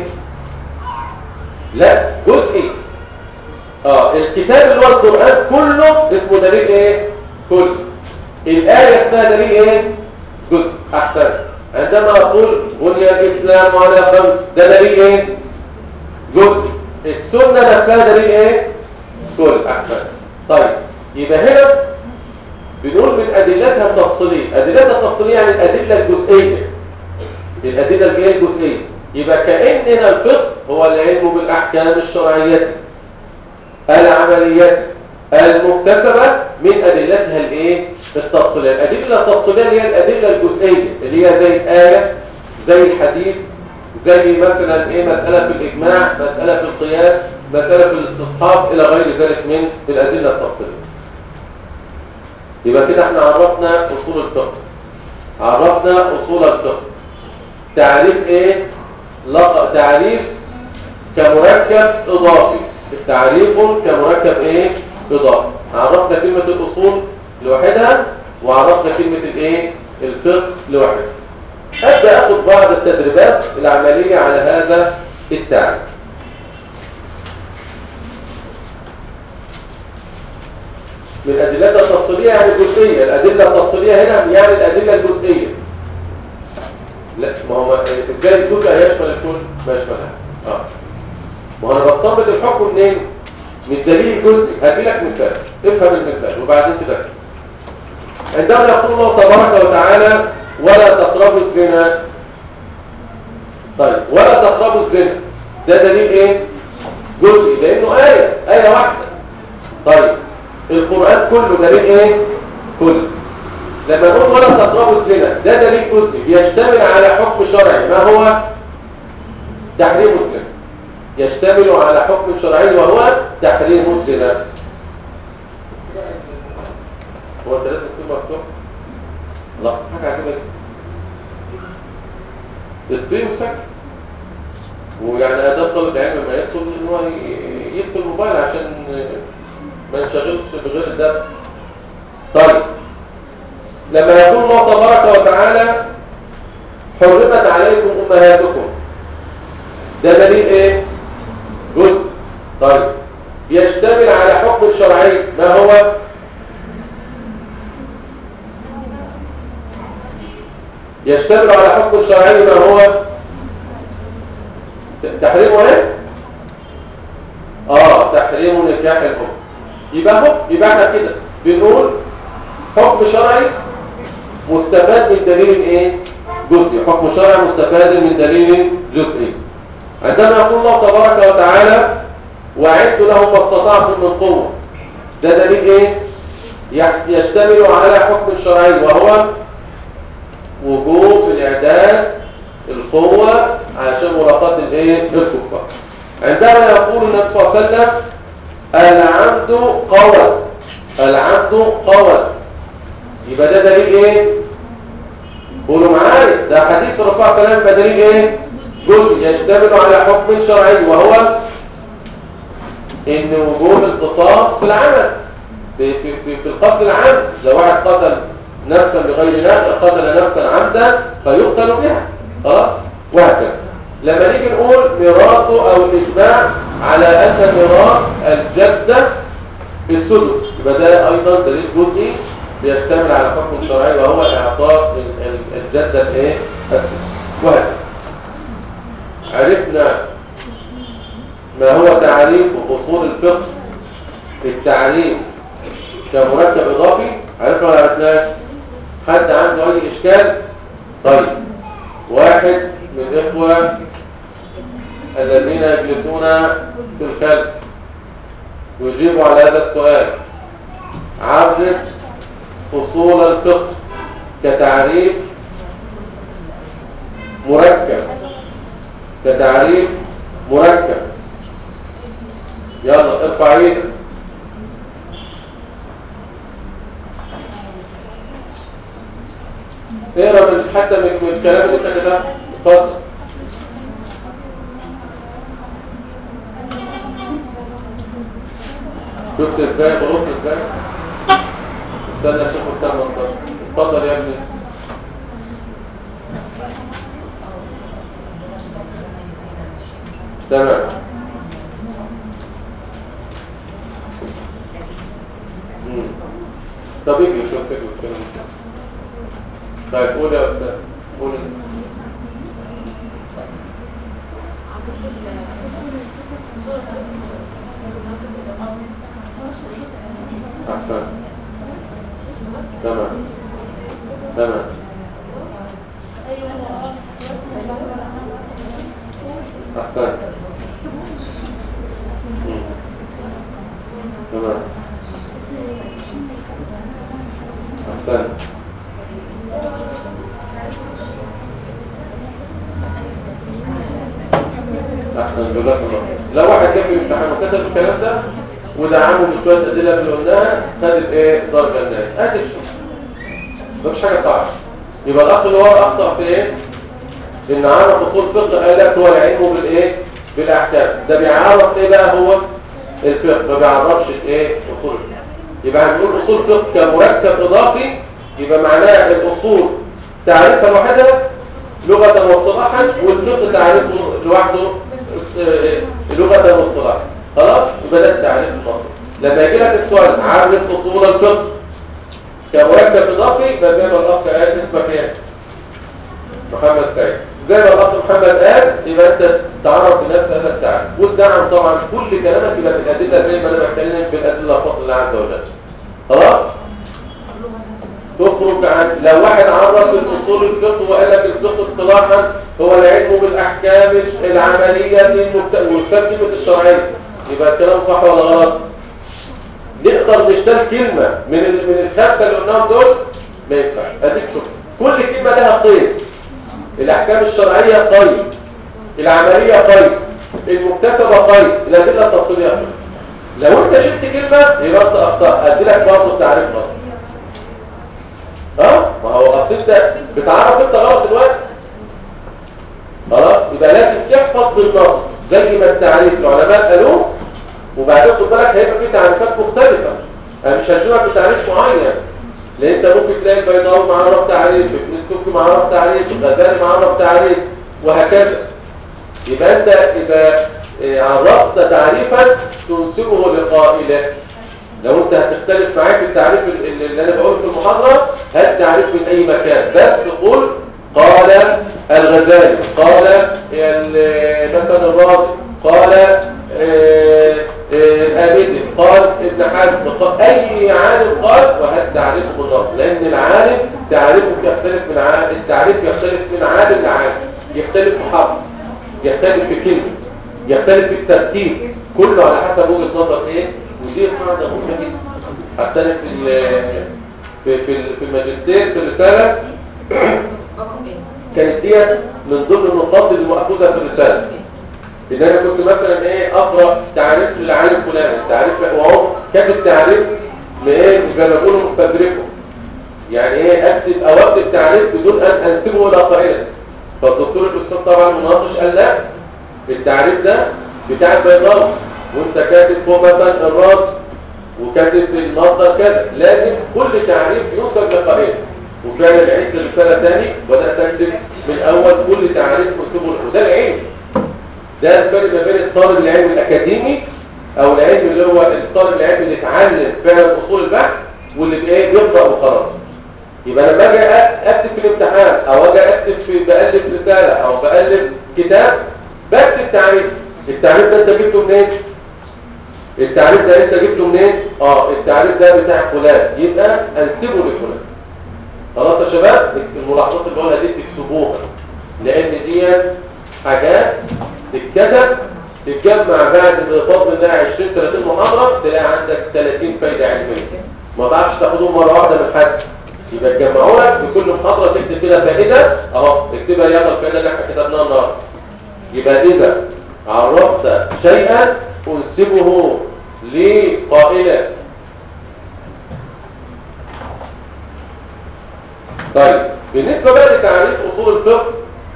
لا جزئي اه الكتاب اللي هو القرآن كله اسمه دليل ايه كل الآية اسمها دليل ايه جزء احسن عندما اقول بني الاسلام على خمس ده دليل ايه جزء السنة نفسها دليل ايه كل احسن طيب يبقى هنا بنقول من ادلتها التفصيلية ادلتها التفصيلية يعني الادلة الجزئية الادلة الايه الجزئية يبقى كأننا الفقه هو العلم بالاحكام الشرعية العمليات المكتسبة من أدلتها الايه التفصيلية الأدلة التفصيلية هي الأدلة الجزئية اللي هي زي الآية زي الحديث زي مثلا ايه مسألة في الإجماع مسألة في القياس مسألة في الاستصحاب إلى غير ذلك من الأدلة التفصيلية يبقى كده احنا عرفنا أصول الفقه عرفنا أصول الفقه تعريف ايه لق... تعريف كمركب إضافي التعريف كمركب ايه اضافي عرفنا كلمة الاصول لوحدها وعرفنا كلمة الايه الفقه لوحدها ابدا اخذ بعض التدريبات العملية على هذا التعريف من الأدلة التفصيلية يعني الجزئية الأدلة التفصيلية هنا يعني الأدلة الجزئية لا ما هو ازاي الجزء هيشمل الكل ما يشملها اه ما هو انا بستنبط الحكم منين من الدليل الجزئي هدي لك مثال افهم المثال وبعدين تذاكر عندما يقول الله تبارك وتعالى ولا تقربوا الزنا طيب ولا تقربوا الزنا ده دليل ايه جزئي لانه آية آية واحدة طيب القرآن كله دليل ايه كله لما نقول ولا تقربوا الزنا ده دليل جزئي بيشتمل على حكم شرعي ما هو تحريم الزنا يشتمل على حكم شرعي وهو تحريم الزنا هو ثلاثة كتير مفتوح لا حاجة عجيبة الطين وسكت ويعني اداب طالب العلم لما يدخل ان هو ي- يدخل الموبايل عشان ما ينشغلش بغير الدرس طيب لما يقول الله تبارك وتعالى حرمت عليكم امهاتكم ده دليل ايه جزء طيب يشتمل على حكم الشرعي ما هو يشتمل على حكم الشرعي ما هو تحريمه ايه اه تحريم نكاح الام يبقى هو يبقى احنا كده بنقول حكم شرعي مستفاد من دليل ايه جزئي حكم شرعي مستفاد من دليل جزئي عندما يقول الله تبارك وتعالى واعدوا لهم ما استطعتم من قوه ده دليل ايه يح- يشتمل على حكم الشرعي وهو وجوب الاعداد القوه عشان ملاقاه الايه الكفار عندما يقول النبي صلى الله عليه وسلم العبد قوى العبد قوى يبقى ده دليل ايه قولوا معايا ده حديث الرسول صلى الله عليه وسلم ده دليل ايه جزء يشتمل على حكم شرعي وهو ان وجود القصاص في العمل في, في, في, في القتل العام لو واحد قتل نفسا بغير نفس قتل نفسا عمدا فيقتل بها خلاص وهكذا لما نيجي نقول ميراثه او الاجماع على ان ميراث الجده بالسدس يبقى ده ايضا دليل جزئي بيشتمل على الحكم الشرعي وهو اعطاء ال- ال- الجده الايه السدس وهكذا عرفنا ما هو تعريف اصول الفقه التعريف كمركب اضافي عرفنا ولا عرفناش حد عنده اي اشكال طيب واحد من الاخوه الذين يجلسون في الخلف يجيبوا على هذا السؤال عرف اصول الفقه كتعريف مركب كتعريف مركب يلا ارفع ايدك اقرا من حتى من من الكلام اللي انت كتبته اتفضل شفت ازاي بروح ازاي استنى اشوف استنى اتفضل اتفضل يا ابني تمام مم. طب اجي شوف كده الكلام ده. طيب قول يا استاذ قول انت. احسن تمام تمام احسن مم. تمام احسن احسن جزاك الله لو واحد جاب في امتحان وكتب الكلام ده ودعمه بشويه ادله اللي قلناها خد الايه درجه النهائيه ادي الشغل مفيش حاجه صعبه يبقى الاخ اللي هو اخطا في ايه ان عرف اصول فقه قال لك هو العلم بالايه بالاحكام ده بيعرف ايه بقى هو الفقه ما بيعرفش الايه اصول الفقه يبقى هنقول اصول فقه كمركب اضافي يبقى معناها الاصول تعريفها لوحدها لغه واصطلاحا والفقه تعريفه لوحده آه، لغه واصطلاحا خلاص يبقى ده التعريف المصري لما يجي لك السؤال عرف اصول الفقه كمركب اضافي ده زي ما الاخ قال اسمك ايه محمد سيد زي ما الاخ محمد قال يبقى انت تعرف بنفس هذا التعريف والدعم طبعا كل كلامك يبقى بالادله زي ما انا بتكلم بالادله بفضل الله عز وجل خلاص تخرج عن لو واحد عرف الاصول الفقه وقال لك الفقه اصطلاحا هو العلم بالاحكام العمليه والترجمه الشرعيه يبقى الكلام صح ولا غلط نقدر نشتغل كلمه من ال- من الخمسه اللي قلناهم دول ما ينفعش اديك شوف كل كلمه لها قيد الاحكام الشرعيه قيد العمليه قيد المكتسبه قيد الادله التفصيليه قيد لو انت شلت كلمه يبقى انت اخطات ادي لك برضه التعريف غلط ها ما هو اصل انت بتعرف انت غلط دلوقتي خلاص يبقى لازم تحفظ بالنص زي ما التعريف العلماء قالوه وبعدين خد بالك هيبقى في تعريفات مختلفه انا مش هجيبك بتعريف معين لان انت ممكن تلاقي البيضاوي معرف تعريف ابن السكي معرف تعريف الغزالي معرف تعريف وهكذا يبقى انت اذا اه، عرفت تعريفا تنسبه لقائله لو انت هتختلف معايا في التعريف اللي اللي انا بقوله في المحاضره هات تعريف من اي مكان بس قول قال الغزالي قال ال- مثلا الرازي قال آه، آه، الآبدي قال ابن حزم قال اي عالم قال وهات تعريفه بالنص لان العالم تعريفه يختلف من عالم التعريف يختلف من عالم لعالم يختلف في حرف يختلف في كلمه يختلف في الترتيب كله على حسب وجهه نظر ايه ودي قاعده مهمه جدا حتى أنا في ال- في في ال- في الماجستير في الرساله كانت ديت من ضمن النقاط اللي مأخوذة في الرسالة ان انا كنت مثلا ايه اقرا تعريف للعالم فلان تعريف وهو كاتب تعريف لايه زي ما بيقولوا مستدركه يعني ايه اكتب او اكتب تعريف بدون ان انسبه الى قائله فالدكتور الاستاذ طبعا المناقش قال لا التعريف ده بتاع البيضاوي وانت كاتب فوق مثلا الراس وكاتب في المصدر كذا لازم كل تعريف ينسب لقائله وفعلا عدت رساله ثاني بدات اكتب من اول كل تعريف منسوبه له وده العلم ده الفرق ما بين الطالب العلمي الاكاديمي او العلم اللي هو الطالب العلمي اللي اتعلم فعلا اصول البحث واللي بايه بيقرا وخلاص يبقى لما اجي أ- اكتب في الامتحان او اجي اكتب في بالف رساله او بالف كتاب بكتب تعريف التعريف ده انت جبته منين التعريف ده انت جبته منين اه التعريف ده بتاع فلان يبقى انسبه لفلان خلاص يا شباب الملاحظات اللي بقولها دي تكتبوها لان دي حاجات تتكتب تتجمع بعد بفضل الله 20 30 محاضره تلاقي عندك 30 فايده علميه ما تعرفش تاخدهم مره واحده من حد يبقى تجمعوا لك في كل محاضره تكتب كده فائده اهو اكتبها يلا الفائده اللي احنا كتبناها النهارده يبقى اذا عرفت شيئا انسبه لقائله طيب بالنسبه بقى لتعريف اصول الفقه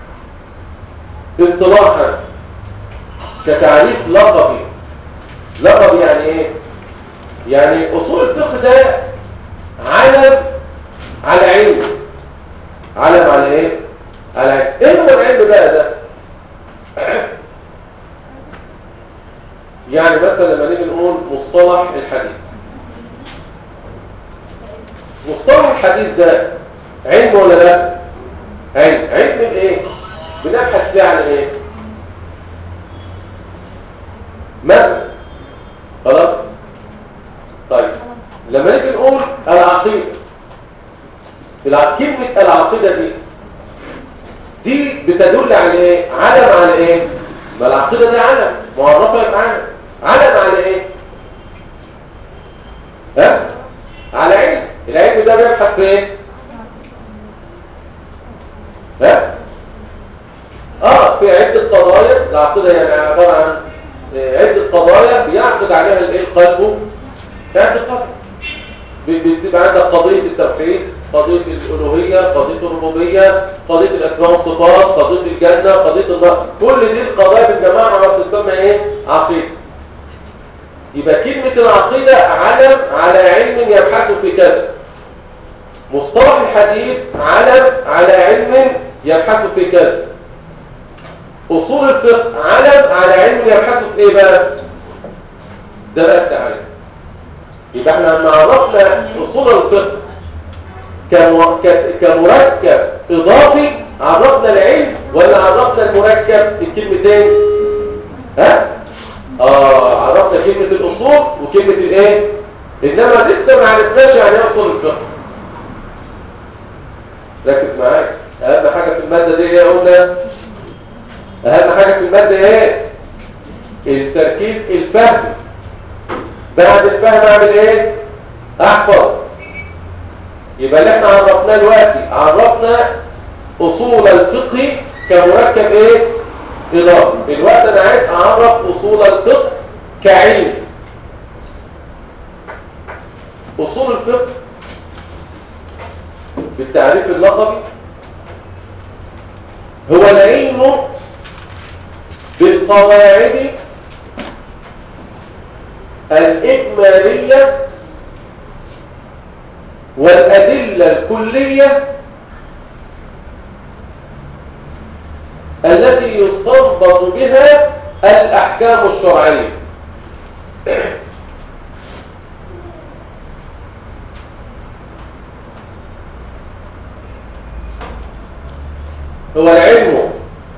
اصطلاحا كتعريف لقبي لقبي يعني ايه يعني اصول الفقه ده علم على علم علم على ايه على علم ايه هو العلم بقى ده يعني مثلا لما نيجي نقول مصطلح الحديث مصطلح الحديث ده علم ولا لا علم علم الايه بنبحث فيه عن ايه مثلا خلاص طيب لما نيجي نقول العقيده الع- كلمه العقيده دي دي بتدل على ايه علم على ايه ما العقيده دي علم معرفه يبقى علم علم على ايه ها على علم العلم ده بيبحث في ايه ها اه في عده قضايا العقيده يعني عباره عن آه، عده قضايا بيعقد عليها الايه القلب اعتقاد بتبقى عندك قضيه التوحيد قضيه الالوهيه قضيه الربوبيه قضيه الاسماء والصفات قضيه الجنه قضيه النار كل دي القضايا بالجماعه بتسمى ايه عقيده يبقى كلمه العقيده علم على علم يبحث في كذا مصطلح الحديث علم على علم يبحث في كذا اصول الفقه علم على علم يبحث في ايه بقى ده بقى التعريف يبقى احنا لما عرفنا اصول الفقه كمو- ك- كمركب اضافي عرفنا العلم ولا عرفنا المركب في الكلمتين ها اه عرفنا كلمه الاصول وكلمه الايه انما لسه ما عرفناش يعني ايه اصول الفقه ركز معايا اهم حاجه في الماده دي ايه يا قلنا اهم حاجه في الماده ايه التركيز الفهمي بعد الفهم اعمل ايه احفظ يبقى اللي احنا عرفناه دلوقتي عرفنا اصول الفقه كمركب ايه اضافي دلوقتي انا عايز اعرف اصول الفقه كعلم اصول الفقه بالتعريف اللقبي هو العلم بالقواعد الإجمالية والأدلة الكلية التي يستنبط بها الأحكام الشرعية هو العلم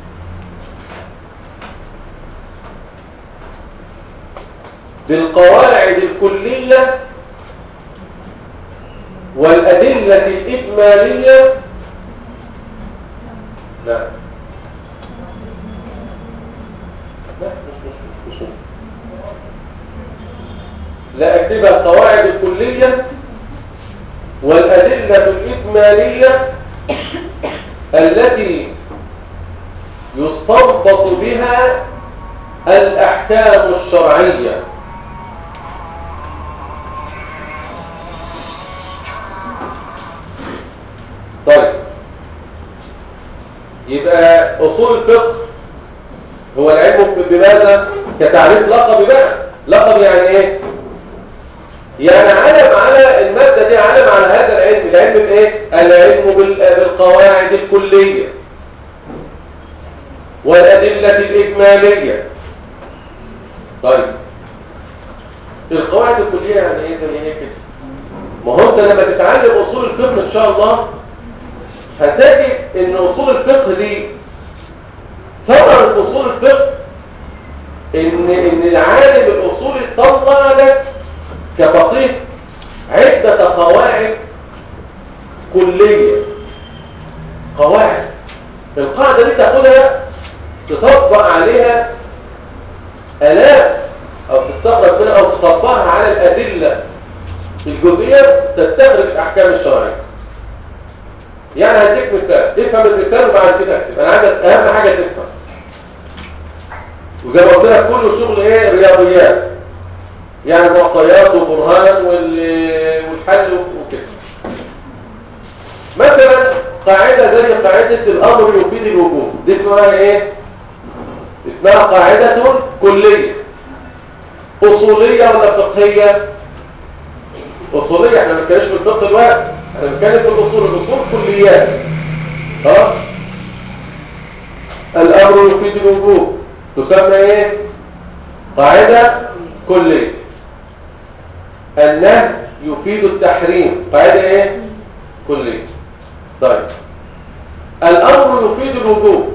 بالقواعد الكلية والأدلة الإجمالية لا لا مش مش مش مش. لا اكتبها القواعد الكلية والأدلة الإجمالية التي يستنبط بها الأحكام الشرعية طيب يبقى أصول الفقه هو العلم بماذا؟ كتعريف لقب بقى لقب يعني ايه؟ يعني علم على المادة دي علم على هذا العلم العلم بايه؟ العلم بال- بالقواعد الكلية والأدلة الإجمالية طيب القواعد الكلية يعني ايه زي ايه كده؟ ما هو انت لما تتعلم اصول الفقه ان شاء الله هتجد ان اصول الفقه دي ثمرة اصول الفقه ان ان العالم الاصولي طلع لك كفقيه عدة قواعد كلية قواعد القاعدة دي تاخدها تطبق عليها آلاف أو تستخرج منها أو تطبقها على الأدلة الجزئية تستخرج الأحكام الشرعية يعني هديك مثال افهم المثال وبعد كده اكتب انا عايزك اهم حاجه تفهم وزي ما قلت لك كله شغل ايه رياضيات يعني معطيات وبرهان وال- والحل وكده مثلا قاعده زي قاعده الامر يفيد الوجوب دي اسمها ايه اسمها قاعده كليه اصوليه ولا فقهيه اصوليه احنا ما بنتكلمش في الفقه دلوقتي احنا بنتكلم في الاصول الاصول كليات خلاص الامر يفيد الوجوب تسمى ايه قاعده كليه النهي يفيد التحريم قاعده ايه كليه طيب الامر يفيد الوجوب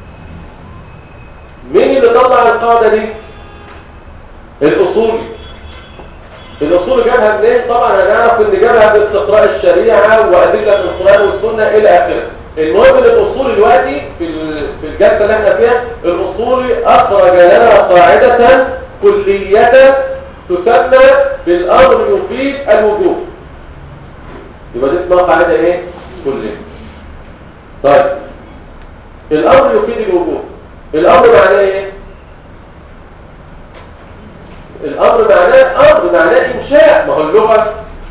مين اللي طلع القاعده دي الاصولي الأصول جابها منين؟ طبعا هنعرف إن جابها باستقراء الشريعة وأدلة القرآن والسنة إلى آخره. المهم إن الأصول دلوقتي في ال- في الجلسة اللي احنا فيها الأصولي أخرج لنا قاعدة كلية تسمى بالأمر يفيد الوجوب. يبقى دي اسمها قاعدة إيه؟ كلية. طيب الأمر يفيد الوجوب. الأمر معناه إيه؟ الامر معناه امر معناه انشاء ما هو اللغه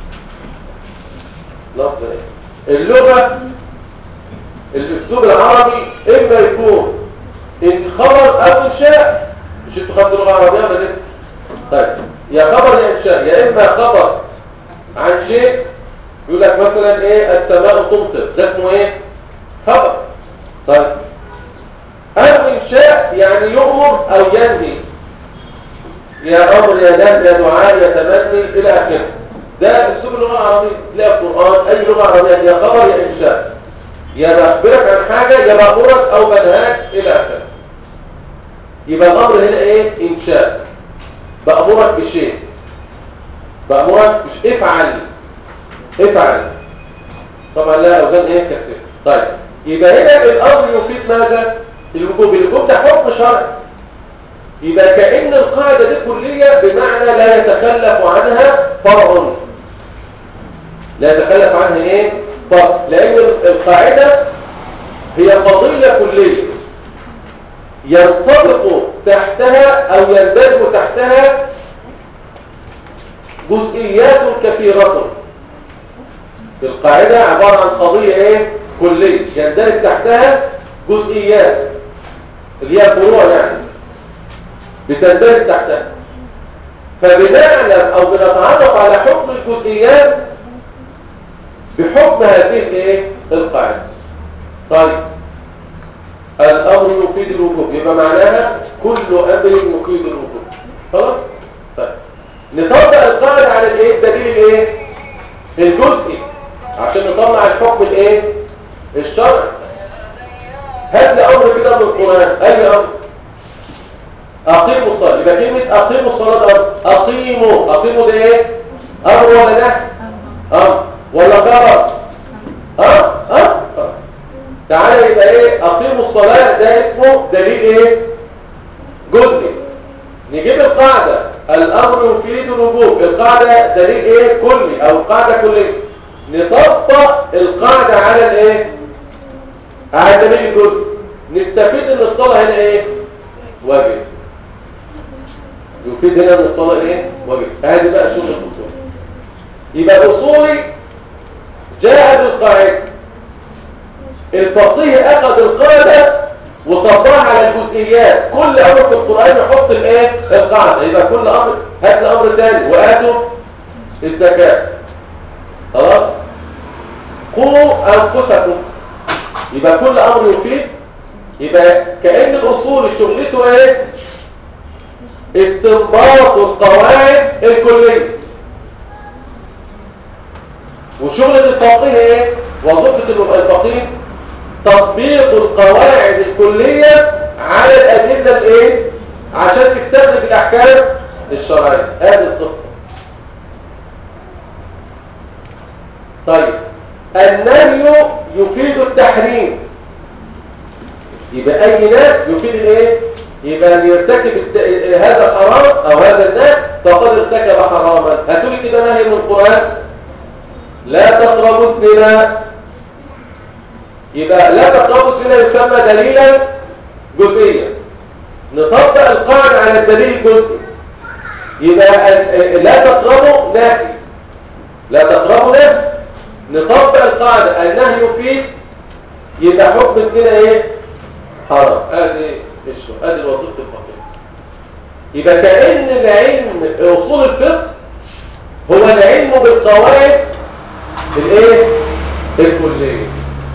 لفظ ايه اللغه الاسلوب العربي اما يكون ان خبر او انشاء مش انتوا خدتوا لغه عربيه ولا لسه طيب يا خبر يا انشاء يا اما خبر عن شيء يقول لك مثلا ايه السماء تمطر ده اسمه ايه خبر طيب او انشاء يعني يؤمر او ينهي يا امر يا نهي يا دعاء يا تمني الى اخره ده اسلوب اللغه العربيه تلاقي القران اي لغه عربيه يا خبر يا انشاء يا بخبرك عن حاجه يا بامرك او بنهاك الى اخره يبقى الامر هنا ايه انشاء بامرك بشيء بامرك بشيء افعل افعل طبعا لا اوزان ايه كثير طيب يبقى هنا الامر يفيد ماذا الوجوب الوجوب ده حكم شرعي يبقى كأن القاعدة دي كلية بمعنى لا يتخلف عنها فرع لا يتخلف عنها ايه فرع لأن القاعدة هي قضية كلية ينطبق تحتها أو يندرج تحتها جزئيات كثيرة القاعدة عبارة عن قضية ايه كلية يندرج تحتها جزئيات اللي هي فروع يعني بتندرج تحتها فبنعلم او بنتعرف على حكم الجزئيات بحكم هذه الايه القاعده طيب الامر يفيد الوجوب يبقى معناها كل امر يفيد الوجوب خلاص طيب نطبق القاعده على الايه الدليل الايه الجزئي عشان نطلع الحكم الايه الشرعي هات لي امر كده من القران اي امر اقيموا الصلاه يبقى كلمه اقيموا الصلاه ده اقيموا اقيموا ده ايه امر ولا نهي امر ولا خبر اه اه تعالى يبقى ايه اقيموا الصلاه ده اسمه دليل ايه جزئي نجيب القاعده الامر يفيد الوجوب القاعده دليل ايه كلي او قاعده كليه نطبق القاعده على الايه على الدليل الجزئي نستفيد ان الصلاه هنا ايه واجب يفيد هنا ان الصلاه ايه واجب ادي بقى شغل الاصول يبقى الاصولي جاء بالقاعده الفقيه اخذ القاعده وطبقها على الجزئيات كل امر في القران يحط الايه القاعده يبقى كل امر هات الامر ثاني واتوا الزكاه خلاص قوا انفسكم يبقى كل امر يفيد يبقى كأن الاصول شغلته ايه استنباط القواعد الكلية وشغلة الفقيه ايه وظيفة الفقيه تطبيق القواعد الكلية على الأدلة الايه عشان تستخرج الأحكام الشرعية هذه القصة طيب النهي يفيد التحريم يبقى أي نهي يفيد الايه يبقى اللي يرتكب الت... هذا حرام او هذا النهي فقد ارتكب حراما هاتولي كده نهي من القرآن لا تقربوا الزنا يبقى لا تقربوا الزنا يسمى دليلا جزئيا نطبق القاعدة على الدليل الجزئي يبقى لا تقربوا نهي لا تقربوا نهي نطبق القاعدة النهي يفيد يبقى حكم الزنا ايه حرام ادي الشو ادي وظيفه الفقيه يبقى كأن العلم اصول الفقه هو العلم بالقواعد الايه الكليه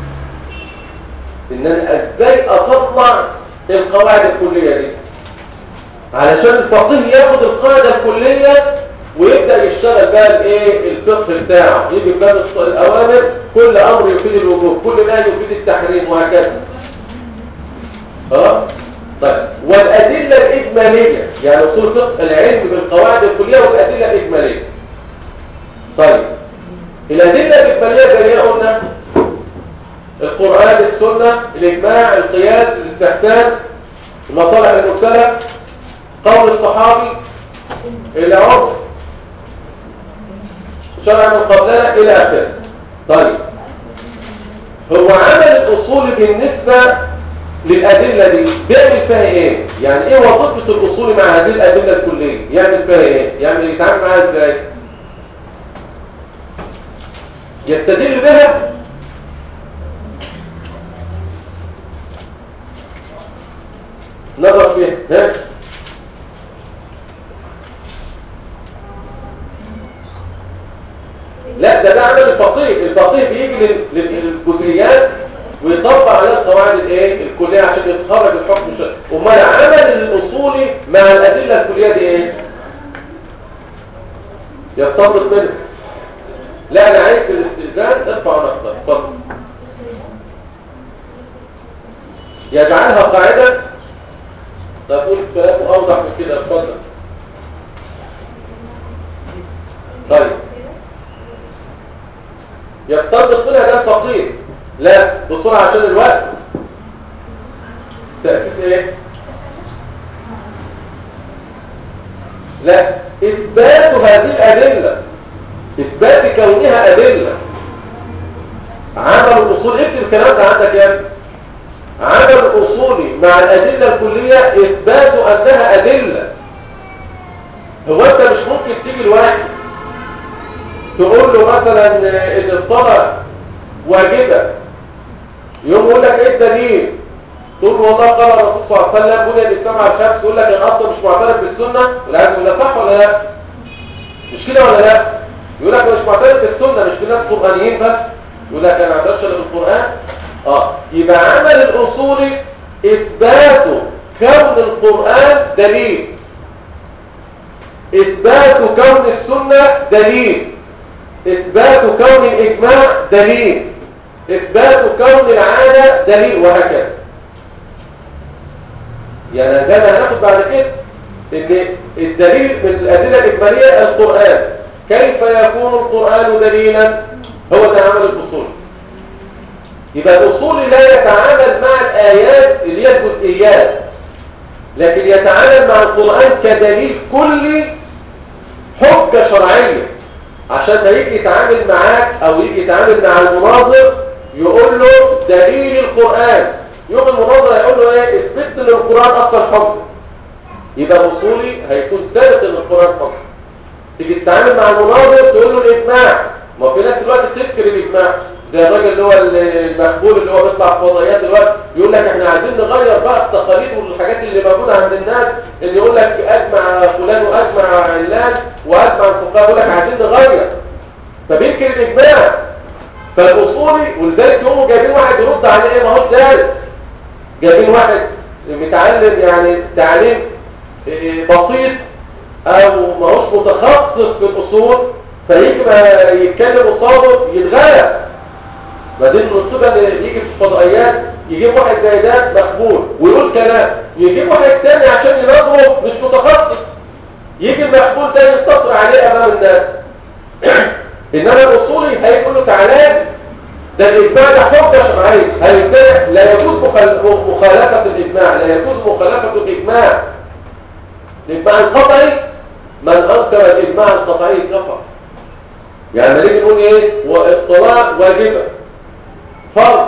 ان انا ازاي اطلع القواعد الكليه دي علشان الفقيه ياخد القاعده الكليه ويبدا يشتغل بقى الايه الفقه بتاعه يجي باب الاوامر كل امر يفيد الوجوب كل نهي يفيد التحريم وهكذا اه طيب والادله الاجماليه يعني اصول الفقه العلم بالقواعد الكليه والادله الاجماليه طيب الادله الاجماليه زي ايه قلنا القران السنه الاجماع القياس الاستحسان المصالح المرسله قول الصحابي العرف شرع من قبلنا الى اخره طيب هو عمل الاصول بالنسبه للأدلة دي بيعمل فيها ايه؟ يعني ايه وظيفة الأصول مع هذه الأدلة الكلية؟ يعمل فيها ايه؟ يعني يتعامل معاها ازاي؟ يستدل بها نظر فيها ها؟ لا ده ده عمل الفقيه الفقيه بيجي للجزئيات ويطبق عليها القواعد الايه الكليه عشان يتخرج الحكم الشرعي امال عمل الاصولي مع الادله الكليه دي ايه يستنبط منه لا انا عايز الاستئذان ارفع نقطه اتفضل يجعلها قاعده تقول كلام اوضح من كده اتفضل طيب يستنبط منها ده الفقيه لا بسرعه عشان الوقت تأسيس ايه لا اثبات هذه الادله اثبات كونها ادله عمل الاصول اكتب الكلام ده عندك يا ابني عمل الاصولي مع الادله الكليه اثبات انها ادله هو انت مش ممكن تيجي لواحد تقول له مثلا ان الصلاه واجبه يوم يقول لك ايه الدليل تقول له والله قال الرسول صلى الله عليه وسلم بني الاسلام على الخمس يقول لك انا اصلا مش معترف بالسنه والعياذ بالله صح ولا لا مش كده ولا لا يقول لك مش معترف بالسنه مش في ناس قرانيين بس يقول لك انا ما اعترفش الا بالقران اه يبقى عمل الاصولي اثبات كون القران دليل اثبات كون السنه دليل اثبات كون الاجماع دليل اثبات كون العاده دليل وهكذا يعني ده اللي هناخد بعد كده ان الدليل من الادله الاجماليه القران كيف يكون القران دليلا هو ده عمل الاصول يبقى الاصول لا يتعامل مع الايات اللي هي الجزئيات لكن يتعامل مع القران كدليل كلي حجه شرعيه عشان ما يجي يتعامل معاك او يجي يتعامل مع المناظر يقول له دليل القران يوم المناظره يقول له ايه اثبت ان القران اصلا حجه يبقى اصولي هيكون ثابت ان القران حجه تيجي تتعامل مع المناظر تقول له الاجماع ما في ناس دلوقتي تنكر الاجماع زي الراجل اللي هو المقبول اللي هو بيطلع في فضائيات دلوقتي يقول لك احنا عايزين نغير بقى التقاليد والحاجات اللي موجوده عند الناس اللي يقول لك اجمع فلان واجمع علان واجمع الفقهاء يقول لك عايزين نغير فبينكر الاجماع فالاصولي ولذلك يقوموا جايبين واحد يرد عليه ايه ما هو دارس جايبين واحد متعلم يعني تعليم بسيط او ما هوش متخصص في الاصول فيجي ما يتكلم قصاده يتغير بعدين المصيبه ان يجي في الفضائيات يجيب واحد زي ده مقبول ويقول كلام يجيب واحد تاني عشان يناظره مش متخصص يجي المقبول ده ينتصر عليه امام الناس انما الاصولي هيقول له تعالى ده الاجماع ده حجه شرعيه هيقول لا يجوز مخالفه الاجماع لا يجوز مخالفه الاجماع الاجماع القطعي من انكر الاجماع القطعي كفر يعني لما نيجي نقول ايه والصلاه واجبه فرض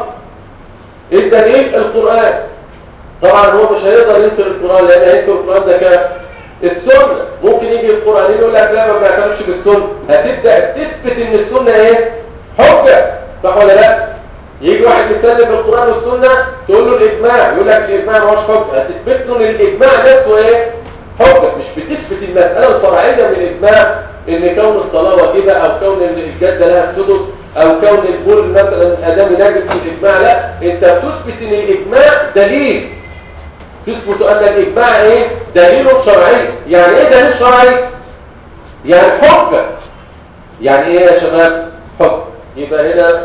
الدليل القران طبعا هو مش هيقدر ينكر القران لان هينكر القران ده كافر السنه ممكن يجي القرانيين يقول لك لا ما بنعترفش بالسنه هتبدا تثبت ان السنه ايه حجه صح ولا لا يجي واحد يستدل بالقران والسنه تقول له الاجماع يقول لك الاجماع ما هوش حجه هتثبت له ان الاجماع نفسه ايه حجه مش بتثبت المساله الفرعيه من الاجماع ان كون الصلاه واجبه او كون الجده لها سدس او كون البول مثلا ادامي نجس في الاجماع لا انت بتثبت ان الاجماع دليل تثبت ان الاجماع ايه دليل شرعي يعني ايه دليل شرعي يعني حجه يعني ايه يا شباب حجه يبقى هنا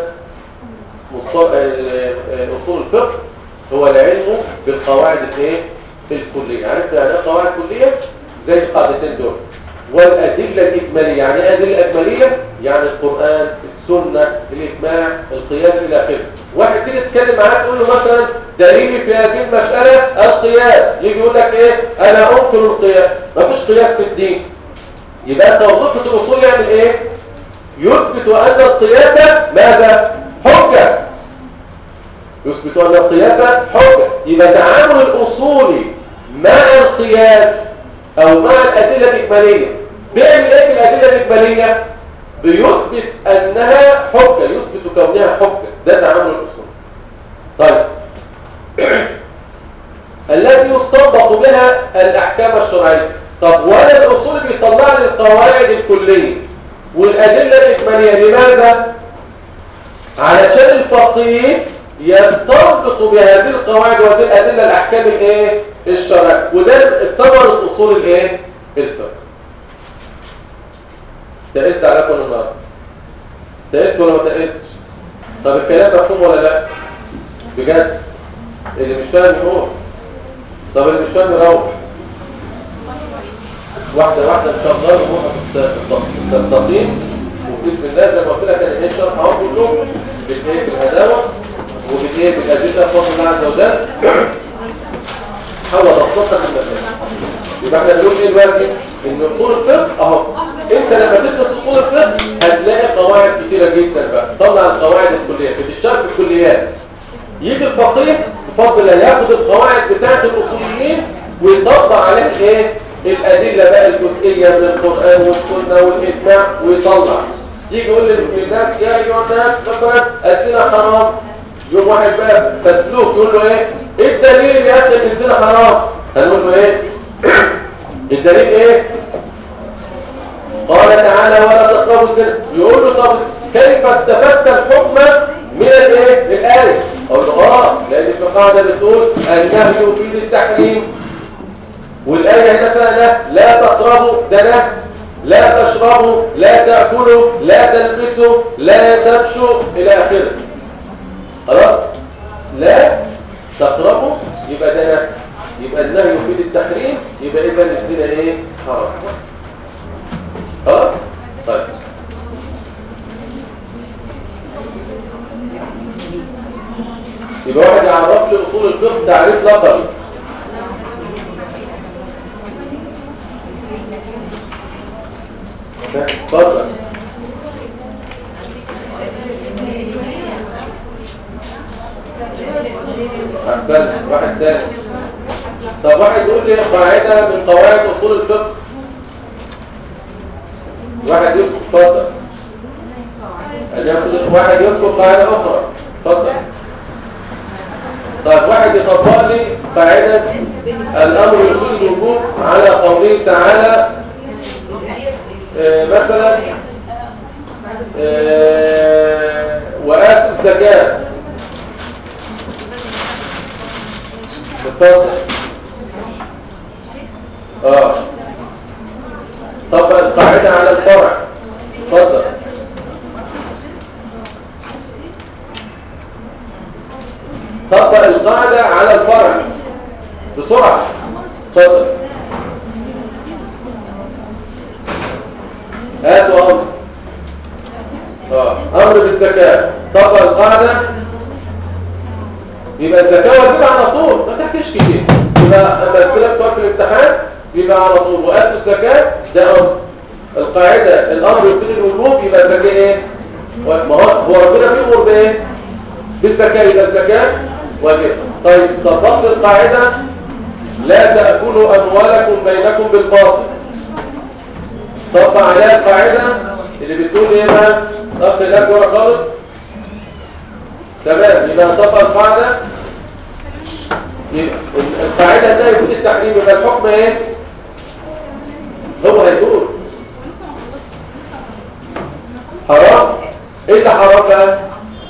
اصول الفقه هو العلم بالقواعد الايه الكليه عرفت يعني ايه قواعد كليه زي القاعدتين دول والادله الاجماليه يعني ايه ادله اجماليه يعني القران السنه الاجماع القياس الى اخره واحد تيجي تتكلم معاه تقول له مثلا دليلي في هذه المساله القياس يجي يقول لك ايه انا انكر القياس مفيش قياس في الدين يبقى انت وظيفه الاصول يعمل ايه يثبت ان القياس ماذا حجه يثبت ان القياس حجه يبقى تعامل الاصولي مع القياس او مع الادله الاجماليه بيعمل ايه في الادله الاجماليه بيثبت انها حجه يثبت كونها حجه ده تعامل الاصول طيب التي يستنبط بها الاحكام الشرعيه طب وانا الاصول بيطلع لي القواعد الكليه والادله الاجماليه لماذا علشان الفقيه يستنبط بهذه القواعد وهذه الادله الاحكام الايه الشرعيه وده ثمره اصول الايه الفقه تقلش ولا ما تقلش طب الكلام مفهوم ولا لا بجد اللي مش فاهم يقول طب اللي مش فاهم يروح واحدة واحدة ان شاء الله نروح تستقيم وبإذن الله زي ما قلت لك انا ايه شرح اهو كله بالايه بالهداوة وبالايه بالادلة بفضل الله عز وجل حاول ابسطك المسائل يبقى احنا بنقول ايه دلوقتي ان اصول الفقه اهو انت لما تدرس اصول الفقه هتلاقي قواعد كتيره جدا بقى طلع القواعد الكليه بتشتغل في الكليات يجي الفقيه بفضل الله ياخد القواعد بتاعت الاصوليين ويطبق عليها ايه الادله بقى الجزئيه من القران والسنه والاجماع ويطلع يجي يقول للناس يا ايها الناس مثلا الزنا حرام يوم واحد بقى فسلوك يقول له ايه ايه الدليل يا اخي ان الزنا حرام هنقول له ايه الدليل ايه قال تعالى ولا تقربوا الزنا يقول له طب كيف استفدت الحكم من الايه الايه اقول له اه لان في قاعده بتقول النهي يفيد التحريم والايه هنا فيها لا تقربوا ده نهي لا تشربوا لا تاكلوا لا تلبسوا لا تمشوا الى اخره خلاص لا تقربوا يبقى ده نهي يبقى النهي يفيد التحريم يبقى اذا الزنا ايه حرام خلاص طيب يبقى واحد يعرف لي اصول الفقه تعريف لقبي اتفضل احسن واحد تاني طب واحد يقول لي قاعده من قواعد اصول الفقه واحد يذكر اتفضل واحد يذكر قاعده اخرى اتفضل طيب واحد يطبق لي قاعده الامر يفيد الوجوب على قوله تعالى آه مثلا آه وآتوا الزكاة اتفضل اه طبق القاعدة على الفرع اتفضل طبق القاعدة على الفرع بسرعة اتفضل هاتوا امر اه امر بالزكاه طبق القاعده يبقى الزكاه واجبه على طول ما تحكيش كتير يبقى اما الكلام سؤال في الامتحان يبقى على طول واتوا الزكاه ده امر القاعده الامر يفيد الوجوب يبقى الزكاه ايه ما هو هو ربنا بيامر بايه بالزكاه يبقى الزكاه واجبه طيب طبقت القاعده لا تاكلوا اموالكم بينكم بالباطل طبق عليها القاعدة اللي بتقول ايه بقى طبق لك ورا خالص تمام يبقى طبق القاعدة يبقى القاعدة ده يفيد التحريم يبقى الحكم ايه هو هيقول حرام ايه اللي حرام بقى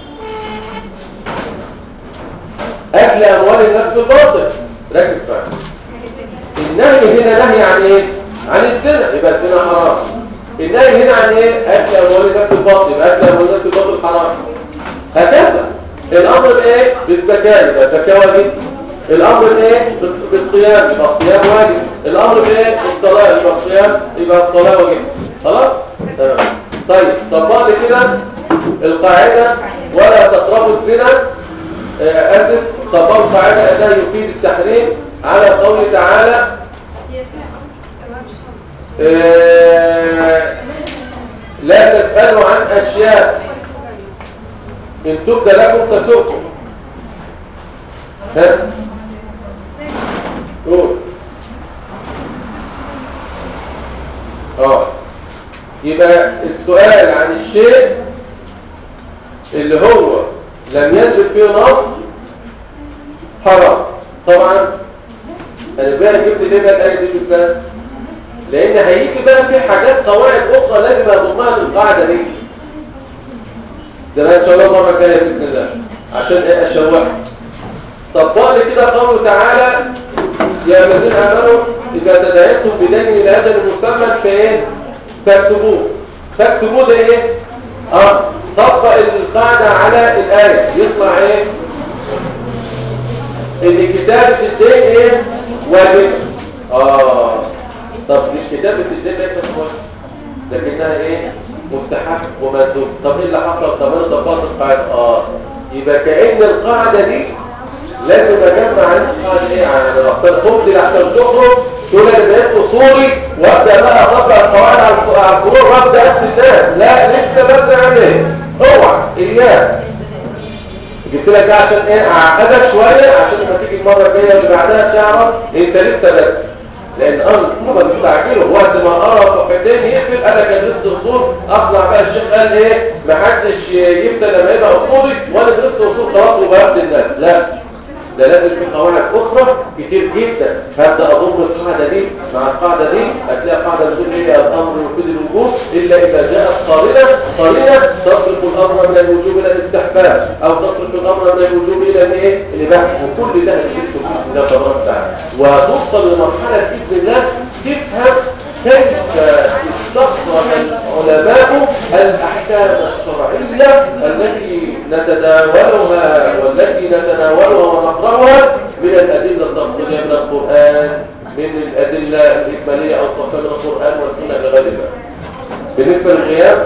اكل اموال الناس بالباطل ركز بقى النهي هنا نهي عن ايه عن الزنا يبقى الزنا حرام النهي هنا عن ايه اكل اموال الناس بالباطل يبقى اكل اموال الناس بالباطل حرام هكذا الامر بايه بالزكاه يبقى الزكاه واجب الامر بايه بالصيام يبقى الصيام واجب الامر بايه بالصلاه يبقى الصيام يبقى الصلاه واجب خلاص تمام طيب طبق لي كده القاعده ولا تقربوا الزنا اسف طبق القاعده انها يفيد التحريم على قوله تعالى لا تسألوا عن أشياء إن تبدى لكم تسؤكم ها قول اه يبقى السؤال عن الشيء اللي هو لم ينزل فيه نص حرام طبعا انا بقى جبت ليه بقى الايه دي بالذات لان هيجي بقى في حاجات قواعد اخرى لازم اضمها للقاعده دي ده ان شاء الله المره الجايه باذن الله عشان ايه اشوح طبق لي كده قوله تعالى يا الذين امنوا اذا تداينتم بدين الى اجل مسمى فايه فاكتبوه فاكتبوه ده ايه اه طبق القاعدة على الآية يطلع ايه ان كتابة الدين ايه واجب اه طب مش كتابة الدين ليست واجب لكنها ايه مستحب ومندوب طب ايه اللي حصل طب انا طبقت القاعدة اه يبقى كأن القاعدة دي لازم اجمع عن القاعدة ايه عن اختار خبز لحسن تخرج تقول انا بقيت اصولي وابدا بقى اطبق القواعد على الفروع وابدا اخد الناس لا لسه بدري عليه اوعى اياه جبت لك ده عشان ايه اعقدك شويه عشان لما تيجي المره الجايه واللي بعدها تعرف انت لسه بدري لان امر ما بتستعجله وقت ما ارى صفحتين يقفل انا كان لسه اصول اطلع بقى الشيخ قال ايه ما حدش يبدا لما يبقى اصولي وانا درست اصول خلاص وبهد الناس لا ده لازم في قواعد اخرى كتير جدا هبدا اضم القاعده دي مع القاعده دي هتلاقي قاعده بتقول ايه الامر يفيد الوجوب الا اذا جاءت قارنه قارنه تصرف الامر من الوجوب الى الاستحباب او تصرف الامر من الوجوب الى الايه الاباحه وكل ده هيجيب باذن الله تبارك وتعالى وتوصل لمرحله باذن الله تفهم كيف استخرج العلماء الأحكام الشرعية التي نتداولها والتي نتناولها ونقرأها من الأدلة التفصيلية من القرآن من الأدلة الإجمالية أو التفصيلية من القرآن والسنة لغير ذلك بالنسبة للغياب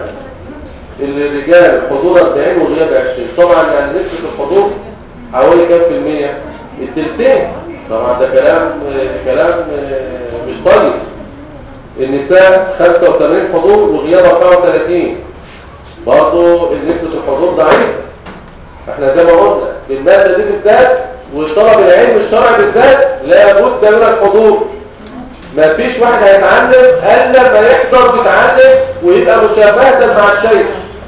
الرجال حضور 40 وغياب 20 طبعا يعني نسبة الحضور حوالي كام في المية؟ التلتين طبعا ده كلام كلام مش طيب النساء 85 حضور وغياب 34 برضه نسبة الحضور ضعيفة احنا زي ما قلنا المادة دي بالذات والطلب العلم الشرعي بالذات لابد من الحضور ما فيش واحد هيتعلم الا لما يحضر يتعلم ويبقى مشابهة مع الشيخ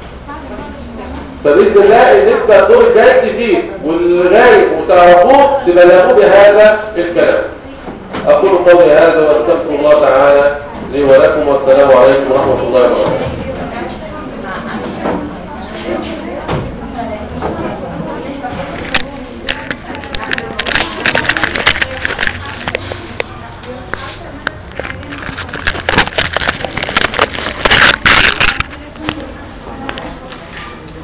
فبإذن الله النسبة دور الجاي كتير والغايب وتعرفوه تبلغوا بهذا الكلام أقول قولي هذا وأستغفر الله تعالى لي ولكم والسلام عليكم ورحمة الله وبركاته